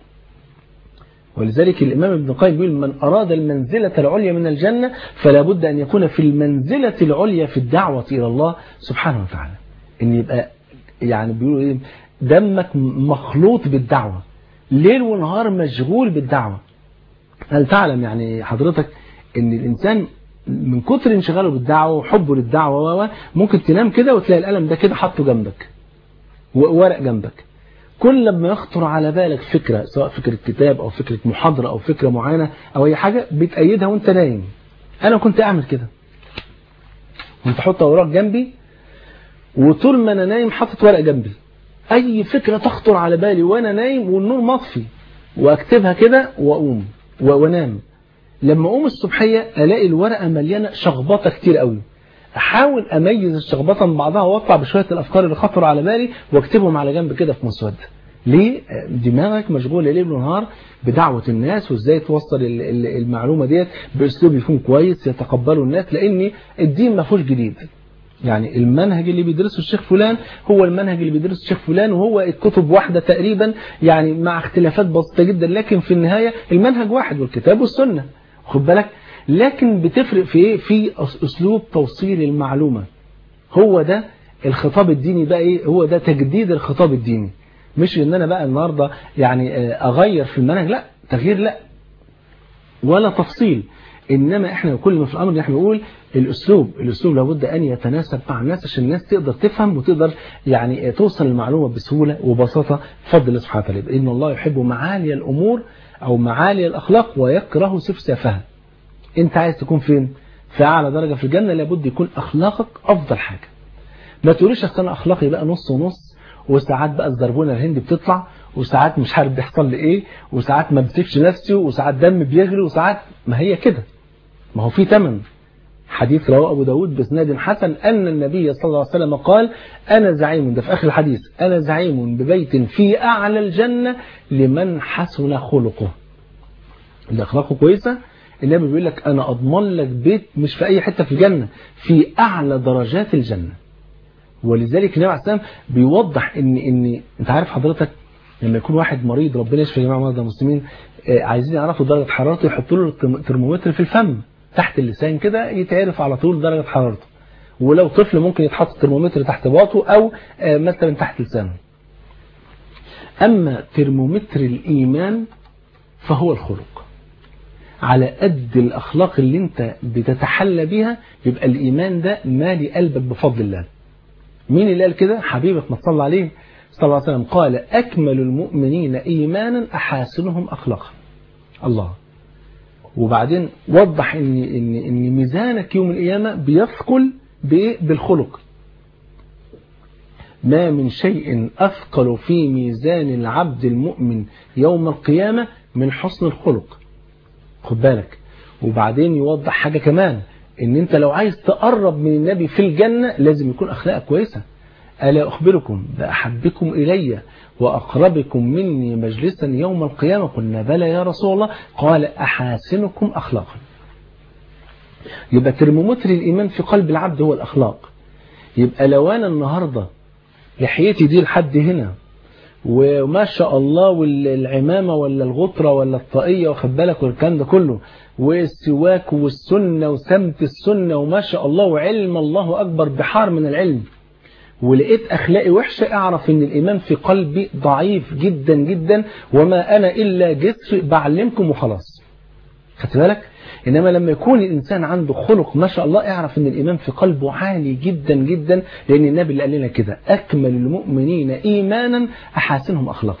ولذلك الإمام ابن القيم يقول من أراد المنزلة العليا من الجنة فلا بد أن يكون في المنزلة العليا في الدعوة إلى الله سبحانه وتعالى إن يبقى يعني بيقولوا إيه دمك مخلوط بالدعوة ليل ونهار مشغول بالدعوة هل تعلم يعني حضرتك إن الإنسان من كتر انشغاله بالدعوة وحبه للدعوة ممكن تنام كده وتلاقي القلم ده كده حاطه جنبك وورق جنبك كل ما يخطر على بالك فكرة سواء فكرة كتاب أو فكرة محاضرة أو فكرة معينة أو أي حاجة بتأيدها وانت نايم أنا كنت أعمل كده كنت أحط أوراق جنبي وطول ما أنا نايم حاطط ورق جنبي أي فكرة تخطر على بالي وأنا نايم والنور مطفي وأكتبها كده وأقوم وأنام لما أقوم الصبحية ألاقي الورقة مليانة شخبطة كتير قوي احاول اميز الشخبطه من بعضها واطلع بشويه الافكار اللي خطروا على بالي واكتبهم على جنب كده في مسوده ليه دماغك مشغوله ليل ونهار بدعوه الناس وازاي توصل المعلومه ديت باسلوب يكون كويس يتقبله الناس لان الدين ما فيهوش جديد يعني المنهج اللي بيدرسه الشيخ فلان هو المنهج اللي بيدرسه الشيخ فلان وهو الكتب واحده تقريبا يعني مع اختلافات بسيطه جدا لكن في النهايه المنهج واحد والكتاب والسنه خد بالك لكن بتفرق في ايه في اسلوب توصيل المعلومة هو ده الخطاب الديني بقى ايه هو ده تجديد الخطاب الديني مش ان انا بقى النهاردة يعني اغير في المنهج لا تغيير لا ولا تفصيل انما احنا كل ما في الامر احنا بنقول الاسلوب الاسلوب لابد ان يتناسب مع الناس عشان الناس تقدر تفهم وتقدر يعني توصل المعلومة بسهولة وبساطة بفضل الله سبحانه وتعالى ان الله يحب معالي الامور او معالي الاخلاق ويكره سفسافها انت عايز تكون فين في اعلى درجة في الجنة لابد يكون اخلاقك افضل حاجة ما تقوليش اصل انا اخلاقي بقى نص ونص وساعات بقى الزربونه الهندي بتطلع وساعات مش عارف بيحصل لي ايه وساعات ما بمسكش نفسي وساعات دم بيغلي وساعات ما هي كده ما هو في ثمن حديث رواه ابو داود باسناد حسن ان النبي صلى الله عليه وسلم قال انا زعيم ده في اخر الحديث انا زعيم ببيت في اعلى الجنه لمن حسن خلقه اللي اخلاقه كويسه النبي بيقول لك انا اضمن لك بيت مش في اي حته في الجنه في اعلى درجات الجنه ولذلك النبي عليه السلام بيوضح ان ان انت عارف حضرتك لما يكون واحد مريض ربنا يشفي جميع مرضى المسلمين عايزين يعرفوا درجه حرارته يحطوا له الترمومتر في الفم تحت اللسان كده يتعرف على طول درجه حرارته ولو طفل ممكن يتحط الترمومتر تحت باطه او مثلا تحت لسانه اما ترمومتر الايمان فهو الخلق على قد الأخلاق اللي انت بتتحلى بيها يبقى الإيمان ده مالي قلبك بفضل الله مين اللي قال كده حبيبك ما تصلى عليه صلى الله عليه وسلم قال أكمل المؤمنين إيمانا أحاسنهم أخلاقا الله وبعدين وضح ان ان ان ميزانك يوم القيامه بيثقل بالخلق ما من شيء اثقل في ميزان العبد المؤمن يوم القيامه من حسن الخلق خد بالك وبعدين يوضح حاجة كمان ان انت لو عايز تقرب من النبي في الجنة لازم يكون اخلاقك كويسة ألا أخبركم بأحبكم إلي وأقربكم مني مجلسا يوم القيامة قلنا بلى يا رسول الله قال أحاسنكم أخلاقا يبقى ترمومتر الإيمان في قلب العبد هو الأخلاق يبقى لو أنا النهاردة لحيتي دي لحد هنا وما شاء الله والعمامة ولا الغطرة ولا الطاقية واخد بالك والكلام ده كله والسواك والسنة وسمت السنة وما شاء الله وعلم الله أكبر بحار من العلم ولقيت أخلاقي وحشة أعرف أن الإيمان في قلبي ضعيف جدا جدا وما أنا إلا جسر بعلمكم وخلاص خدت بالك إنما لما يكون الإنسان عنده خلق ما شاء الله اعرف أن الإيمان في قلبه عالي جدا جدا لأن النبي اللي قال لنا كده أكمل المؤمنين إيمانا أحاسنهم أخلاقا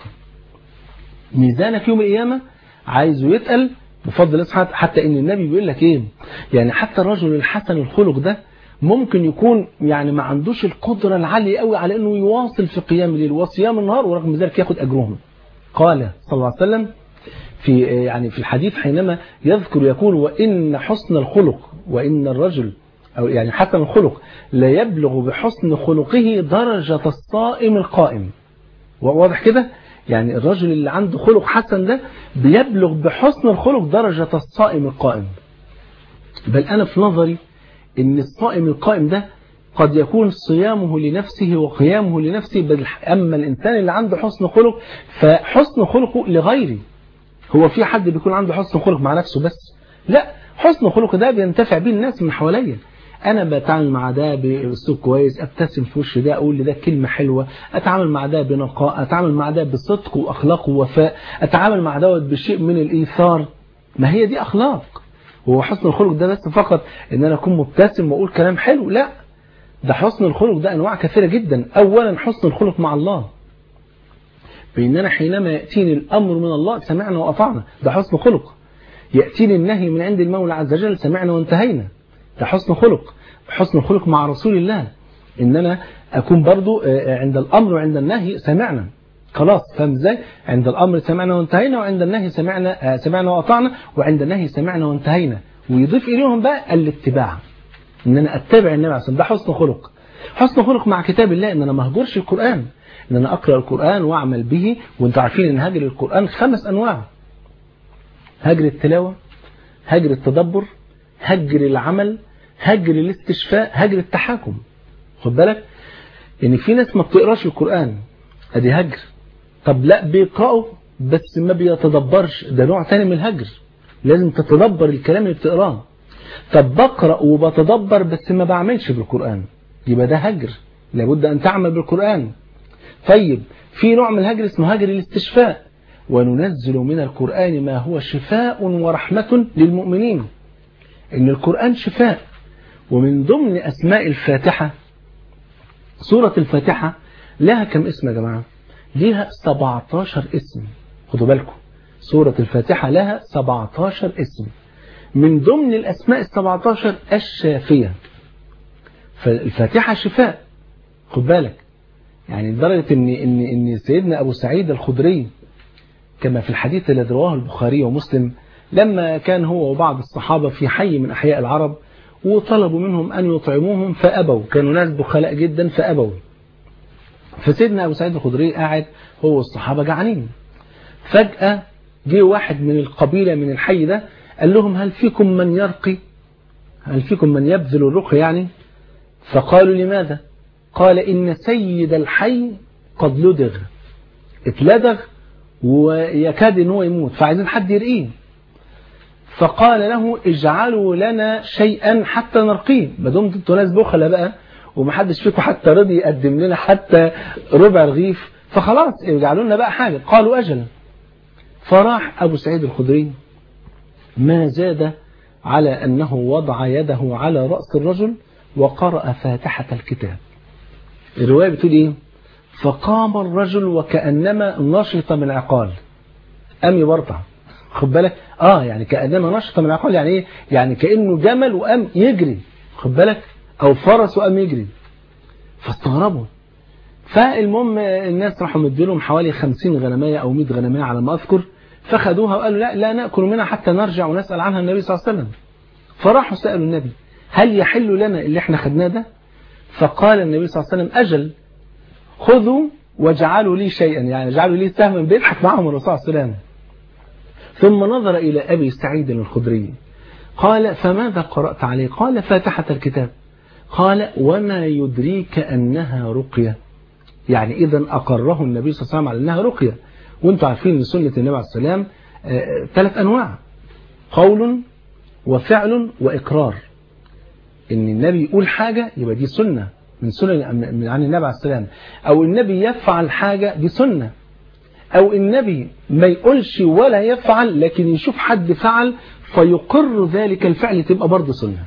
ميزانك يوم القيامة عايزه يتقل بفضل اصحى حتى ان النبي بيقول لك ايه يعني حتى الرجل الحسن الخلق ده ممكن يكون يعني ما عندوش القدرة العالية قوي على انه يواصل في قيام الليل وصيام النهار ورغم ذلك ياخد اجرهم قال صلى الله عليه وسلم في يعني في الحديث حينما يذكر يقول وان حسن الخلق وان الرجل او يعني حسن الخلق لا يبلغ بحسن خلقه درجة الصائم القائم واضح كده يعني الرجل اللي عنده خلق حسن ده بيبلغ بحسن الخلق درجة الصائم القائم بل أنا في نظري ان الصائم القائم ده قد يكون صيامه لنفسه وقيامه لنفسه بل أما الإنسان اللي عنده حسن خلق فحسن خلقه لغيره هو في حد بيكون عنده حسن خلق مع نفسه بس لا حسن خلق ده بينتفع به الناس من حواليا انا بتعامل مع ده باسلوب كويس ابتسم في وش ده اقول لده كلمه حلوه اتعامل مع ده بنقاء اتعامل مع ده بصدق واخلاق ووفاء اتعامل مع دوت بشيء من الايثار ما هي دي اخلاق هو حسن الخلق ده بس فقط ان انا اكون مبتسم واقول كلام حلو لا ده حسن الخلق ده انواع كثيره جدا اولا حسن الخلق مع الله باننا حينما ياتيني الامر من الله سمعنا واطعنا ده حسن خلق ياتيني النهي من عند المولى عز وجل سمعنا وانتهينا ده حسن خلق حسن الخلق مع رسول الله ان انا اكون برضو عند الامر وعند النهي سمعنا خلاص فاهم ازاي عند الامر سمعنا وانتهينا وعند النهي سمعنا سمعنا واطعنا وعند النهي سمعنا وانتهينا ويضيف اليهم بقى الاتباع ان انا اتبع النبي عليه الصلاه ده حسن خلق حسن خلق مع كتاب الله ان انا ما اهجرش القران ان انا اقرا القران واعمل به وانتم عارفين ان هجر القران خمس انواع هجر التلاوه هجر التدبر هجر العمل هجر الاستشفاء هجر التحاكم خد بالك ان في ناس ما بتقراش القرآن ادي هجر طب لا بيقرأوا بس ما بيتدبرش ده نوع تاني من الهجر لازم تتدبر الكلام اللي بتقراه طب بقرأ وبتدبر بس ما بعملش بالقرآن يبقى ده هجر لابد ان تعمل بالقرآن طيب في نوع من الهجر اسمه هجر الاستشفاء وننزل من القرآن ما هو شفاء ورحمة للمؤمنين ان القرآن شفاء ومن ضمن أسماء الفاتحة سورة الفاتحة لها كم اسم يا جماعة لها 17 اسم خدوا بالكم سورة الفاتحة لها 17 اسم من ضمن الأسماء ال 17 الشافية فالفاتحة شفاء خد بالك يعني لدرجة ان ان ان سيدنا ابو سعيد الخدري كما في الحديث الذي رواه البخاري ومسلم لما كان هو وبعض الصحابة في حي من أحياء العرب وطلبوا منهم أن يطعموهم فأبوا كانوا ناس بخلاء جدا فأبوا فسيدنا أبو سعيد الخدري قاعد هو والصحابة جعانين فجأة جه واحد من القبيلة من الحي ده قال لهم هل فيكم من يرقي هل فيكم من يبذل الرقي يعني فقالوا لماذا قال إن سيد الحي قد لدغ اتلدغ ويكاد ان هو يموت فعايزين حد يرقيه فقال له اجعلوا لنا شيئا حتى نرقيه ما دمتم انتوا ناس بخلة بقى ومحدش فيكم حتى رضي يقدم لنا حتى ربع رغيف فخلاص اجعلوا لنا بقى حاجة قالوا أجل فراح أبو سعيد الخدري ما زاد على أنه وضع يده على رأس الرجل وقرأ فاتحة الكتاب الرواية بتقول إيه فقام الرجل وكأنما نشط من عقال قام يبرطع خد بالك اه يعني كأنما نشط من عقال يعني ايه يعني كأنه جمل وقام يجري خد بالك او فرس وقام يجري فاستغربوا فالمهم الناس راحوا مديلهم حوالي 50 غنمية او 100 غنمية على ما اذكر فخدوها وقالوا لا لا نأكل منها حتى نرجع ونسأل عنها النبي صلى الله عليه وسلم فراحوا سألوا النبي هل يحل لنا اللي احنا خدناه ده فقال النبي صلى الله عليه وسلم أجل خذوا واجعلوا لي شيئا يعني اجعلوا لي سهما بيضحك معهم الرسول صلى الله عليه وسلم ثم نظر إلى أبي سعيد الخدري قال فماذا قرأت عليه قال فاتحة الكتاب قال وما يدريك أنها رقية يعني إذا أقره النبي صلى الله عليه وسلم على أنها رقية وانتم عارفين ان سنة النبي عليه السلام ثلاث أنواع قول وفعل وإقرار ان النبي يقول حاجة يبقى دي سنة من سنن عن النبي عليه السلام او النبي يفعل حاجة دي سنة او النبي ما يقولش ولا يفعل لكن يشوف حد فعل فيقر ذلك الفعل تبقى برضه سنة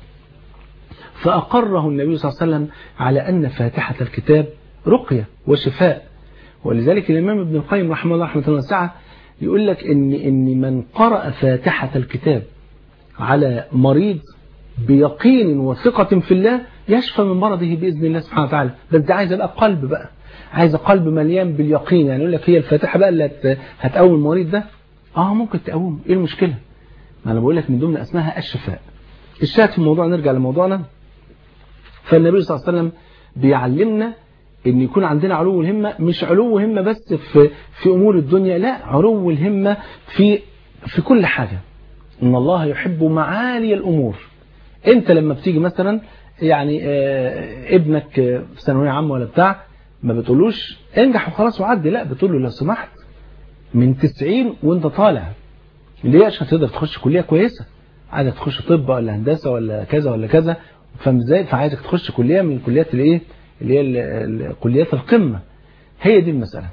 فأقره النبي صلى الله عليه وسلم على أن فاتحة الكتاب رقية وشفاء ولذلك الإمام ابن القيم رحمه الله رحمة الله واسعة يقول لك إن, إن من قرأ فاتحة الكتاب على مريض بيقين وثقة في الله يشفى من مرضه بإذن الله سبحانه وتعالى ده انت عايز بقى قلب بقى عايز قلب مليان باليقين يعني يقول لك هي الفاتحة بقى اللي هتقوم المريض ده اه ممكن تقوم ايه المشكلة ما انا بقول لك من ضمن اسمها الشفاء الشاهد في الموضوع نرجع لموضوعنا فالنبي صلى الله عليه وسلم بيعلمنا ان يكون عندنا علو الهمة مش علو همة بس في في امور الدنيا لا علو الهمة في في كل حاجة ان الله يحب معالي الامور انت لما بتيجي مثلا يعني آه ابنك في ثانويه عامه ولا بتاع ما بتقولوش انجح وخلاص وعدي لا بتقول له لو سمحت من 90 وانت طالع ليه عشان تقدر تخش كليه كويسه عايزك تخش طب ولا هندسه ولا كذا ولا كذا فاهم ازاي فعايزك تخش كليه من الكليات الايه اللي هي كليات القمه هي دي المساله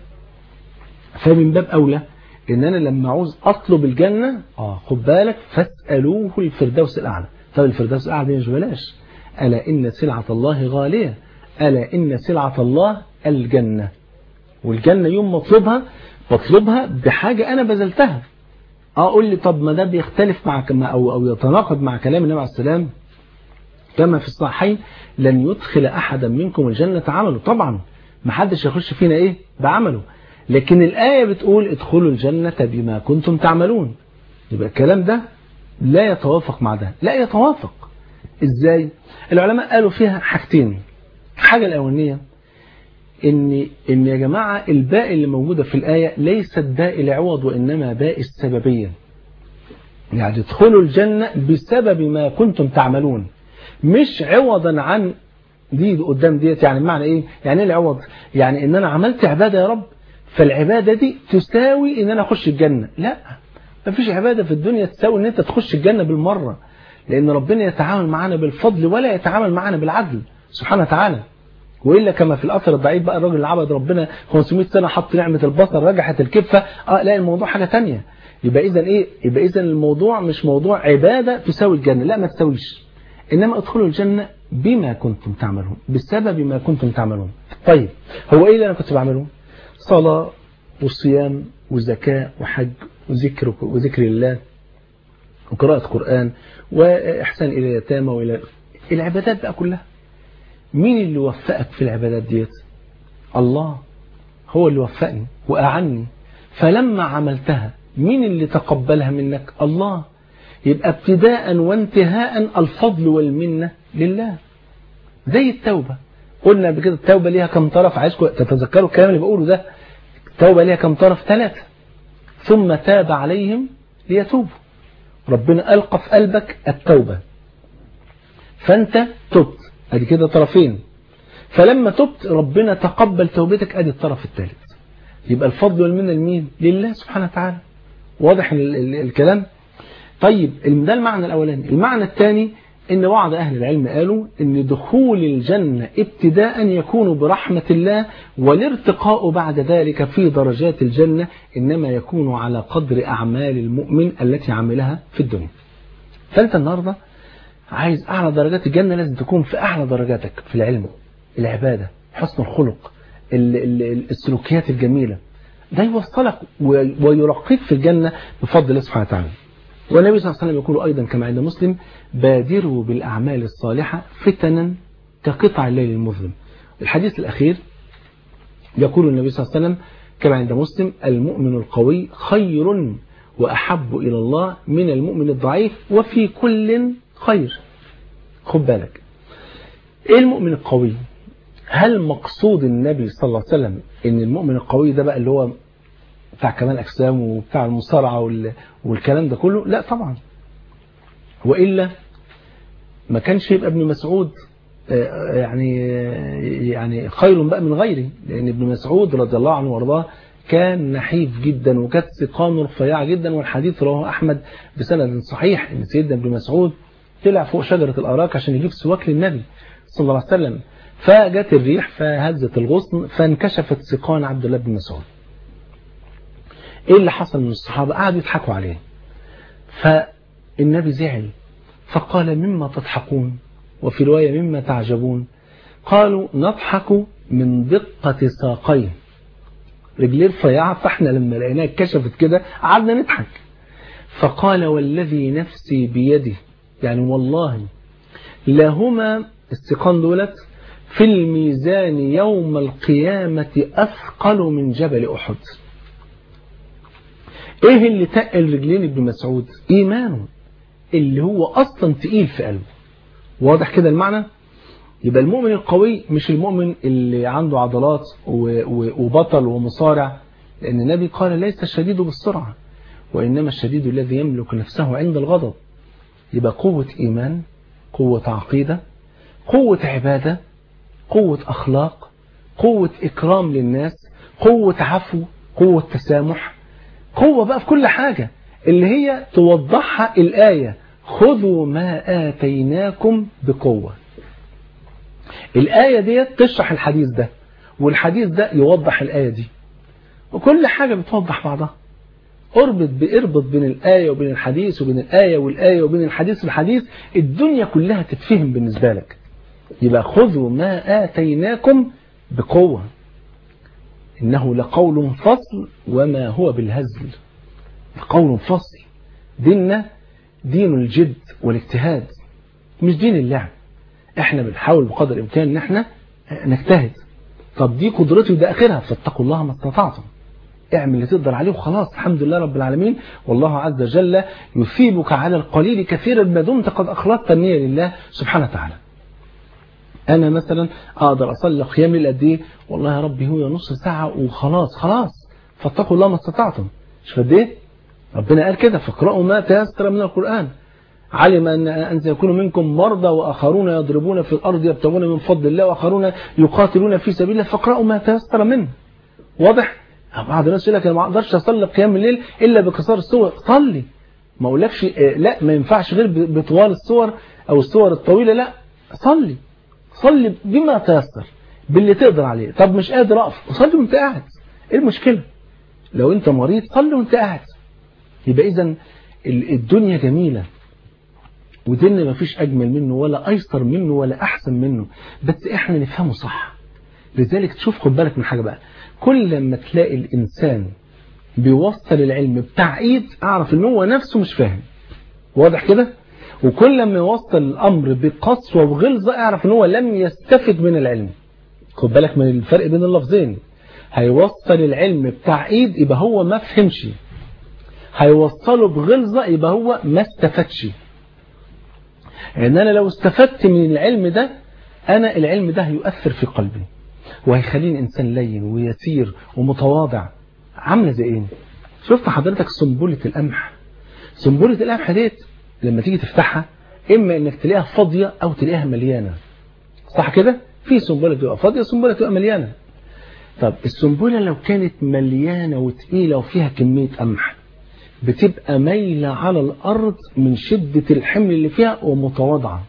فمن باب اولى ان انا لما عاوز اطلب الجنه اه خد بالك فاسالوه الفردوس الاعلى طب الفردوس الاعلى دي مش بلاش الا ان سلعه الله غاليه الا ان سلعه الله الجنه والجنه يوم مطلبها بطلبها بحاجه انا بذلتها اه قول لي طب ما ده بيختلف مع كما او او يتناقض مع كلام النبي عليه السلام كما في الصحيحين لن يدخل احدا منكم الجنه عمله طبعا ما حدش يخش فينا ايه بعمله لكن الآية بتقول ادخلوا الجنة بما كنتم تعملون يبقى الكلام ده لا يتوافق مع ده لا يتوافق ازاي العلماء قالوا فيها حاجتين الحاجة الأولانية ان ان يا جماعة الباء اللي موجودة في الآية ليست باء العوض وإنما باء السببية يعني ادخلوا الجنة بسبب ما كنتم تعملون مش عوضا عن دي قدام ديت يعني المعنى ايه يعني ايه العوض يعني ان انا عملت عبادة يا رب فالعبادة دي تساوي ان انا اخش الجنة لا مفيش عبادة في الدنيا تساوي ان انت تخش الجنة بالمرة لان ربنا يتعامل معنا بالفضل ولا يتعامل معنا بالعدل سبحانه وتعالى وإلا كما في الأثر الضعيف بقى الراجل اللي عبد ربنا 500 سنة حط نعمة البصر رجحت الكفة اه لا الموضوع حاجة تانية يبقى إذا إيه يبقى إذا الموضوع مش موضوع عبادة تساوي الجنة لا ما تساويش إنما ادخلوا الجنة بما كنتم تعملون بسبب ما كنتم تعملون طيب هو إيه اللي أنا كنت بعمله صلاة وصيام وزكاة وحج وذكر وذكر الله وقراءة قرآن وإحسان إلى اليتامى وإلى العبادات بقى كلها مين اللي وفقك في العبادات ديت الله هو اللي وفقني وأعني فلما عملتها مين اللي تقبلها منك الله يبقى ابتداء وانتهاء الفضل والمنة لله زي التوبة قلنا بكده التوبة ليها كم طرف عايزكم تتذكروا الكلام اللي بقوله ده التوبة ليها كم طرف ثلاثة ثم تاب عليهم ليتوبوا ربنا ألقى في قلبك التوبة فأنت تبت ادي كده طرفين فلما تبت ربنا تقبل توبتك ادي الطرف الثالث يبقى الفضل والمنه لمين لله سبحانه وتعالى واضح ال ال الكلام طيب ده المعنى الاولاني المعنى الثاني ان بعض اهل العلم قالوا ان دخول الجنه ابتداء يكون برحمه الله والارتقاء بعد ذلك في درجات الجنه انما يكون على قدر اعمال المؤمن التي عملها في الدنيا فانت النهارده عايز أعلى درجات الجنة لازم تكون في أعلى درجاتك في العلم العبادة حسن الخلق السلوكيات الجميلة ده يوصلك ويرقيك في الجنة بفضل الله سبحانه وتعالى والنبي صلى الله عليه وسلم يقول أيضا كما عند مسلم بادروا بالأعمال الصالحة فتنا كقطع الليل المظلم الحديث الأخير يقول النبي صلى الله عليه وسلم كما عند مسلم المؤمن القوي خير وأحب إلى الله من المؤمن الضعيف وفي كل خير خد بالك ايه المؤمن القوي هل مقصود النبي صلى الله عليه وسلم ان المؤمن القوي ده بقى اللي هو بتاع كمال اجسام وبتاع المصارعه والكلام ده كله لا طبعا والا ما كانش يبقى ابن مسعود يعني يعني خير بقى من غيره لأن ابن مسعود رضي الله عنه وارضاه كان نحيف جدا وكانت سقامه رفيعة جدا والحديث رواه أحمد بسند صحيح ان سيدنا ابن مسعود طلع فوق شجرة الأراك عشان يجيب سواك للنبي صلى الله عليه وسلم فجت الريح فهزت الغصن فانكشفت سقان عبد الله بن مسعود ايه اللي حصل من الصحابة قعدوا يضحكوا عليه فالنبي زعل فقال مما تضحكون وفي رواية مما تعجبون قالوا نضحك من دقة ساقيه رجليه رفيعة فاحنا لما لقيناها اتكشفت كده قعدنا نضحك فقال والذي نفسي بيده يعني والله لهما السقان دولت في الميزان يوم القيامة أثقل من جبل أحد ايه اللي تقل رجلين ابن مسعود ايمانه اللي هو اصلا تقيل في قلبه واضح كده المعنى يبقى المؤمن القوي مش المؤمن اللي عنده عضلات وبطل ومصارع لان النبي قال ليس الشديد بالسرعة وانما الشديد الذي يملك نفسه عند الغضب يبقى قوة ايمان قوة عقيدة قوة عبادة قوة اخلاق قوة اكرام للناس قوة عفو قوة تسامح قوة بقى في كل حاجة اللي هي توضحها الآية خذوا ما آتيناكم بقوة الآية دي تشرح الحديث ده والحديث ده يوضح الآية دي وكل حاجة بتوضح بعضها اربط باربط بين الآية وبين الحديث وبين الآية والآية وبين الحديث والحديث الدنيا كلها تتفهم بالنسبة لك يبقى خذوا ما آتيناكم بقوة إنه لقول فصل وما هو بالهزل قول فصل ديننا دين الجد والاجتهاد مش دين اللعب احنا بنحاول بقدر الامكان ان احنا نجتهد طب دي قدرتي وده اخرها فاتقوا الله ما استطعتم اعمل اللي تقدر عليه وخلاص الحمد لله رب العالمين والله عز وجل يثيبك على القليل كثيرا ما دمت قد اخلصت النية لله سبحانه وتعالى انا مثلا اقدر اصلي قيام الليل قد ايه والله يا ربي هو نص ساعه وخلاص خلاص فاتقوا الله ما استطعتم مش قد ايه ربنا قال كده فاقرأوا ما تيسر من القرآن علم أن أن سيكون منكم مرضى وآخرون يضربون في الأرض يبتغون من فضل الله وآخرون يقاتلون في سبيل الله فاقرأوا ما تيسر منه واضح بعض الناس يقول لك انا ما اقدرش اصلي قيام الليل الا بقصار الصور صلي ما اقولكش لا ما ينفعش غير بطوال الصور او الصور الطويله لا صلي صلي بما تيسر باللي تقدر عليه طب مش قادر اقف صلي وانت قاعد ايه المشكله لو انت مريض صلي وانت قاعد يبقى اذا الدنيا جميله وديننا ما فيش اجمل منه ولا ايسر منه ولا احسن منه بس احنا نفهمه صح لذلك تشوف خد بالك من حاجه بقى كل لما تلاقي الانسان بيوصل العلم بتعقيد اعرف ان هو نفسه مش فاهم واضح كده وكل لما يوصل الامر بقسوه وغلظه اعرف ان هو لم يستفد من العلم خد بالك من الفرق بين اللفظين هيوصل العلم بتعقيد يبقى هو ما فهمش هيوصله بغلظه يبقى هو ما استفادش يعني انا لو استفدت من العلم ده انا العلم ده هيؤثر في قلبي وهيخليني انسان لين ويسير ومتواضع عامله زي ايه شفت حضرتك سنبله القمح سنبله القمح ديت لما تيجي تفتحها اما انك تلاقيها فاضيه او تلاقيها مليانه صح كده في سنبله تبقى فاضيه سنبله تبقى مليانه طب السنبله لو كانت مليانه وتقيله وفيها كميه قمح بتبقى مايله على الارض من شده الحمل اللي فيها ومتواضعه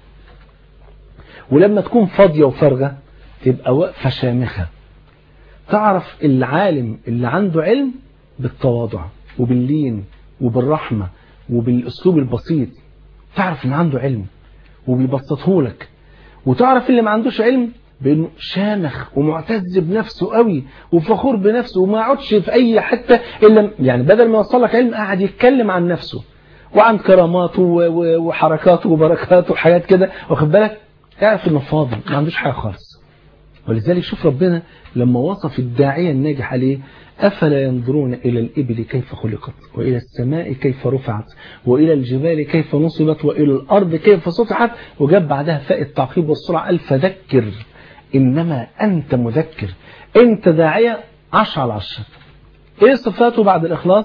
ولما تكون فاضيه وفارغه تبقى واقفه شامخه تعرف العالم اللي عنده علم بالتواضع وباللين وبالرحمه وبالاسلوب البسيط تعرف ان عنده علم وبيبسطه لك وتعرف اللي ما عندوش علم بانه شامخ ومعتز بنفسه قوي وفخور بنفسه وما يقعدش في اي حته الا يعني بدل ما يوصل لك علم قاعد يتكلم عن نفسه وعن كراماته وحركاته وبركاته وحاجات كده واخد بالك اعرف انه فاضي ما عندوش حاجه خالص ولذلك شوف ربنا لما وصف الداعيه الناجح عليه أفلا ينظرون إلى الإبل كيف خلقت وإلى السماء كيف رفعت وإلى الجبال كيف نصبت وإلى الأرض كيف سطحت وجاب بعدها فاء التعقيب والسرعة قال فذكر إنما أنت مذكر أنت داعية عشر على عشر إيه صفاته بعد الإخلاص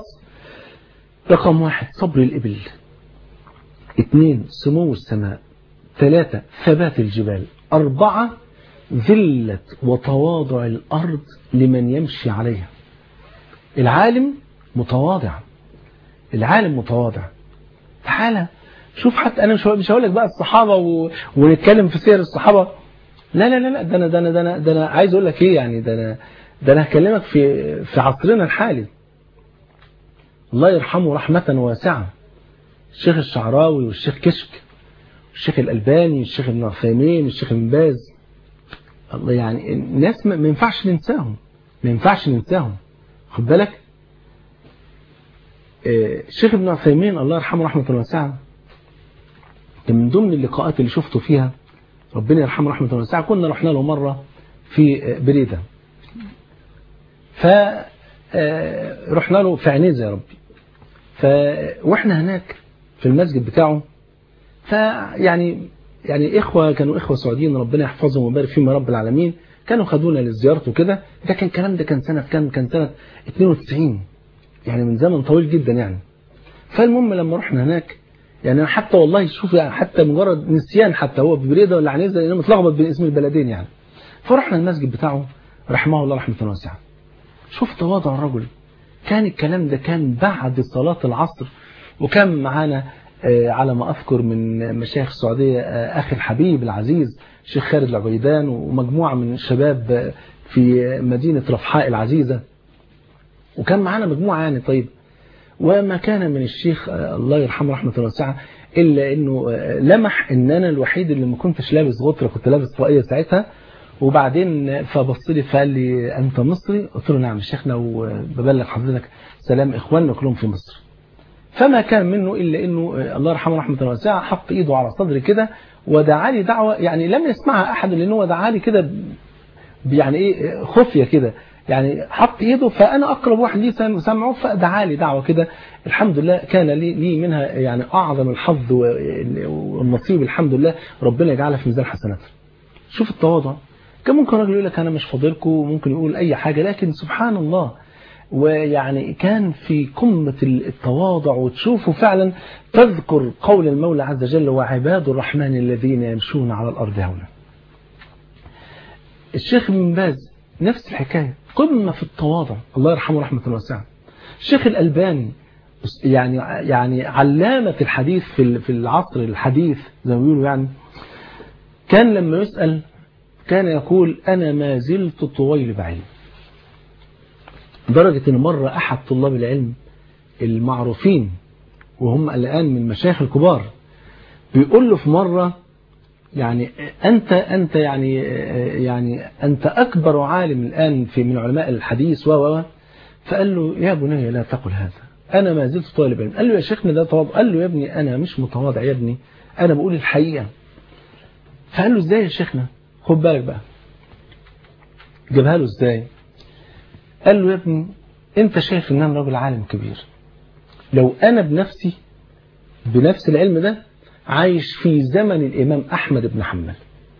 رقم واحد صبر الإبل اثنين سمو السماء ثلاثة ثبات الجبال أربعة ذلة وتواضع الأرض لمن يمشي عليها العالم متواضع العالم متواضع تعالى شوف حتى أنا مش مش هقول لك بقى الصحابة و... ونتكلم في سير الصحابة لا لا لا لا ده أنا ده أنا ده أنا, ده أنا عايز أقول لك إيه يعني ده أنا ده أنا هكلمك في في عصرنا الحالي الله يرحمه رحمة واسعة الشيخ الشعراوي والشيخ كشك والشيخ الألباني والشيخ ابن عثيمين والشيخ ابن باز الله يعني الناس ما ينفعش ننساهم ما ينفعش ننساهم خد بالك الشيخ ابن عثيمين الله يرحمه رحمة واسعة كان من ضمن اللقاءات اللي شفته فيها ربنا يرحمه رحمة واسعة كنا رحنا له مرة في بريدة فرحنا له في عنيزة يا ربي ف واحنا هناك في المسجد بتاعه فيعني يعني إخوة كانوا إخوة سعوديين ربنا يحفظهم ويبارك فيهم يا رب العالمين كانوا خدونا لزيارته كده ده كان الكلام ده كان سنة كان كان سنة 92 يعني من زمن طويل جدا يعني فالمهم لما رحنا هناك يعني حتى والله شوف يعني حتى مجرد نسيان حتى هو ببريدة ولا عنيزة لأنه متلخبط بين اسم البلدين يعني فرحنا المسجد بتاعه رحمه الله رحمة واسعة شوف تواضع الرجل كان الكلام ده كان بعد صلاة العصر وكان معانا على ما أذكر من مشايخ السعودية أخي الحبيب العزيز الشيخ خالد العبيدان ومجموعة من الشباب في مدينة رفحاء العزيزة وكان معانا مجموعة يعني طيب وما كان من الشيخ الله يرحمه رحمة واسعة إلا أنه لمح أن أنا الوحيد اللي ما كنتش لابس غطرة كنت لابس طاقية ساعتها وبعدين فبص لي فقال لي أنت مصري قلت له نعم شيخنا وببلغ حضرتك سلام إخواننا كلهم في مصر فما كان منه إلا أنه الله يرحمه رحمة واسعة حط إيده على صدري كده ودعا لي دعوة يعني لم يسمعها أحد لأنه هو دعا لي كده يعني إيه خفية كده يعني حط ايده فانا اقرب واحد ليه سمعه فدعا لي دعوه كده الحمد لله كان لي لي منها يعني اعظم الحظ والنصيب الحمد لله ربنا يجعلها في ميزان حسناته شوف التواضع كان ممكن راجل يقول لك انا مش فاضلكم وممكن يقول اي حاجه لكن سبحان الله ويعني كان في قمة التواضع وتشوفه فعلا تذكر قول المولى عز وجل وعباد الرحمن الذين يمشون على الأرض هونا الشيخ ابن باز نفس الحكاية قمة في التواضع الله يرحمه رحمة واسعة الشيخ الألباني يعني يعني علامة الحديث في في العصر الحديث زي ما بيقولوا يعني كان لما يسأل كان يقول أنا ما زلت طويل بعلم درجة ان مرة أحد طلاب العلم المعروفين وهم الآن من مشايخ الكبار بيقول له في مرة يعني أنت أنت يعني يعني أنت أكبر عالم الآن في من علماء الحديث و فقال له يا بني لا تقل هذا أنا ما زلت طالب علم قال له يا شيخنا ده تواضع قال له يا ابني أنا مش متواضع يا ابني أنا بقول الحقيقة فقال له إزاي يا شيخنا خد بالك بقى جابها له إزاي قال له يا ابني أنت شايف إن أنا راجل عالم كبير لو أنا بنفسي بنفس العلم ده عايش في زمن الإمام أحمد بن حنبل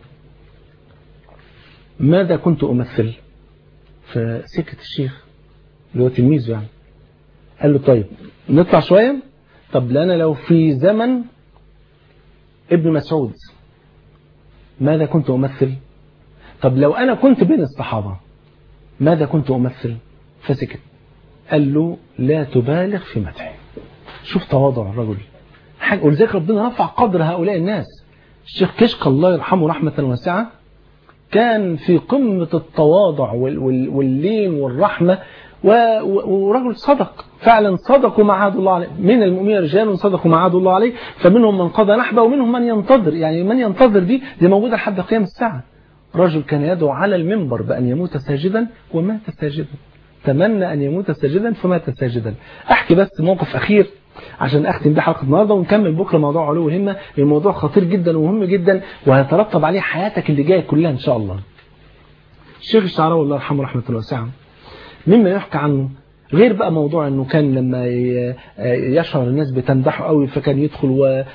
ماذا كنت أمثل فسكت الشيخ اللي هو تلميذه يعني قال له طيب نطلع شوية طب لأنا لو في زمن ابن مسعود ماذا كنت أمثل طب لو أنا كنت بين الصحابة ماذا كنت أمثل فسكت قال له لا تبالغ في مدحي شوف تواضع الرجل حاجة ولذلك ربنا رفع قدر هؤلاء الناس الشيخ كشك الله يرحمه رحمة واسعة كان في قمة التواضع واللين والرحمة ورجل صدق فعلا صدقوا مع عهد الله عليه من المؤمنين رجال صدقوا مع عهد الله عليه فمنهم من قضى نحبه ومنهم من ينتظر يعني من ينتظر دي دي موجودة لحد قيام الساعة رجل كان يدعو على المنبر بأن يموت ساجدا ومات ساجدا تمنى أن يموت ساجدا فمات ساجدا أحكي بس موقف أخير عشان أختم بيه حلقة النهاردة ونكمل بكرة موضوع علو الهمة الموضوع خطير جدا ومهم جدا وهيترتب عليه حياتك اللي جاية كلها إن شاء الله الشيخ الشعراوي الله يرحمه رحمة الله واسعة مما يحكى عنه غير بقى موضوع انه كان لما يشعر الناس بتمدحه قوي فكان يدخل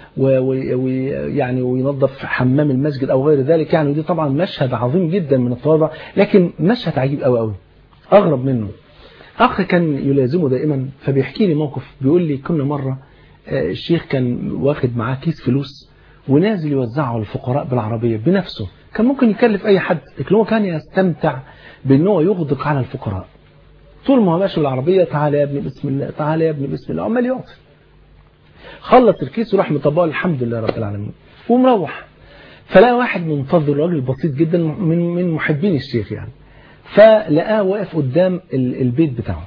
ويعني وينظف حمام المسجد او غير ذلك يعني ودي طبعا مشهد عظيم جدا من التواضع لكن مشهد عجيب قوي قوي اغرب منه اخ كان يلازمه دائما فبيحكي لي موقف بيقول لي كنا مره الشيخ كان واخد معاه كيس فلوس ونازل يوزعه على الفقراء بالعربيه بنفسه كان ممكن يكلف أي حد لكن هو كان يستمتع بأن هو يغدق على الفقراء طول ما هو ماشي بالعربية تعالى يا ابني بسم الله تعالى يا ابني بسم الله عمال يعطي خلص الكيس وراح مطبقه الحمد لله رب العالمين ومروح فلقى واحد منتظر راجل بسيط جدا من من محبين الشيخ يعني فلقاه واقف قدام البيت بتاعه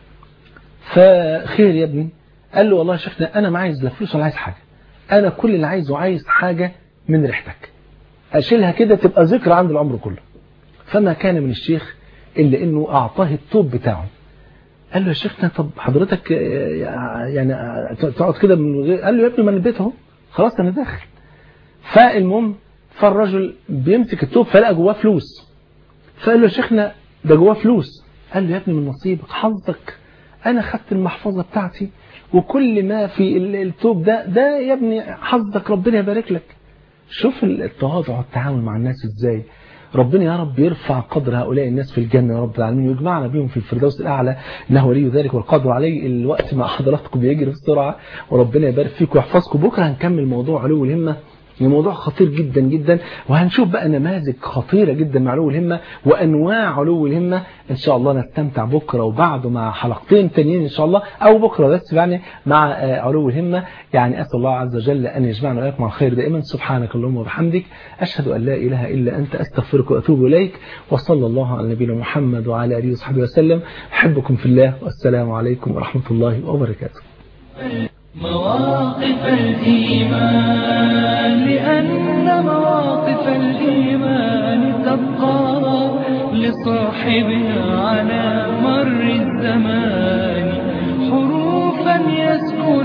فخير يا ابني قال له والله يا شيخنا انا ما عايز لا فلوس ولا عايز حاجه انا كل اللي عايزه عايز حاجه من ريحتك اشيلها كده تبقى ذكرى عند العمر كله فما كان من الشيخ الا انه اعطاه التوب بتاعه قال له يا شيخنا طب حضرتك يعني تقعد كده من غير قال له يا ابني ما انا البيت اهو خلاص انا داخل فالمهم فالرجل بيمسك التوب فلقى جواه فلوس فقال له يا شيخنا ده جواه فلوس قال له يا ابني من نصيبك حظك انا خدت المحفظه بتاعتي وكل ما في التوب ده ده يا ابني حظك ربنا يبارك لك شوف التواضع والتعامل مع الناس ازاي ربنا يا رب يرفع قدر هؤلاء الناس في الجنة يا رب العالمين ويجمعنا بهم في الفردوس الأعلى إنه ولي ذلك والقادر عليه الوقت مع حضراتكم بيجري بسرعة وربنا يبارك فيكم ويحفظكم بكرة هنكمل موضوع علو الهمة موضوع خطير جدا جدا وهنشوف بقى نماذج خطيرة جدا مع علو الهمة وأنواع علو الهمة إن شاء الله نستمتع بكرة وبعده مع حلقتين تانيين إن شاء الله أو بكرة بس يعني مع علو الهمة يعني أسأل الله عز وجل أن يجمعنا وإياكم على الخير دائما سبحانك اللهم وبحمدك أشهد أن لا إله إلا أنت أستغفرك وأتوب إليك وصلى الله على نبينا محمد وعلى آله وصحبه وسلم أحبكم في الله والسلام عليكم ورحمة الله وبركاته مواقف الإيمان لأن مواقف الإيمان تبقى لصاحبها على مر الزمان حروفا يسكن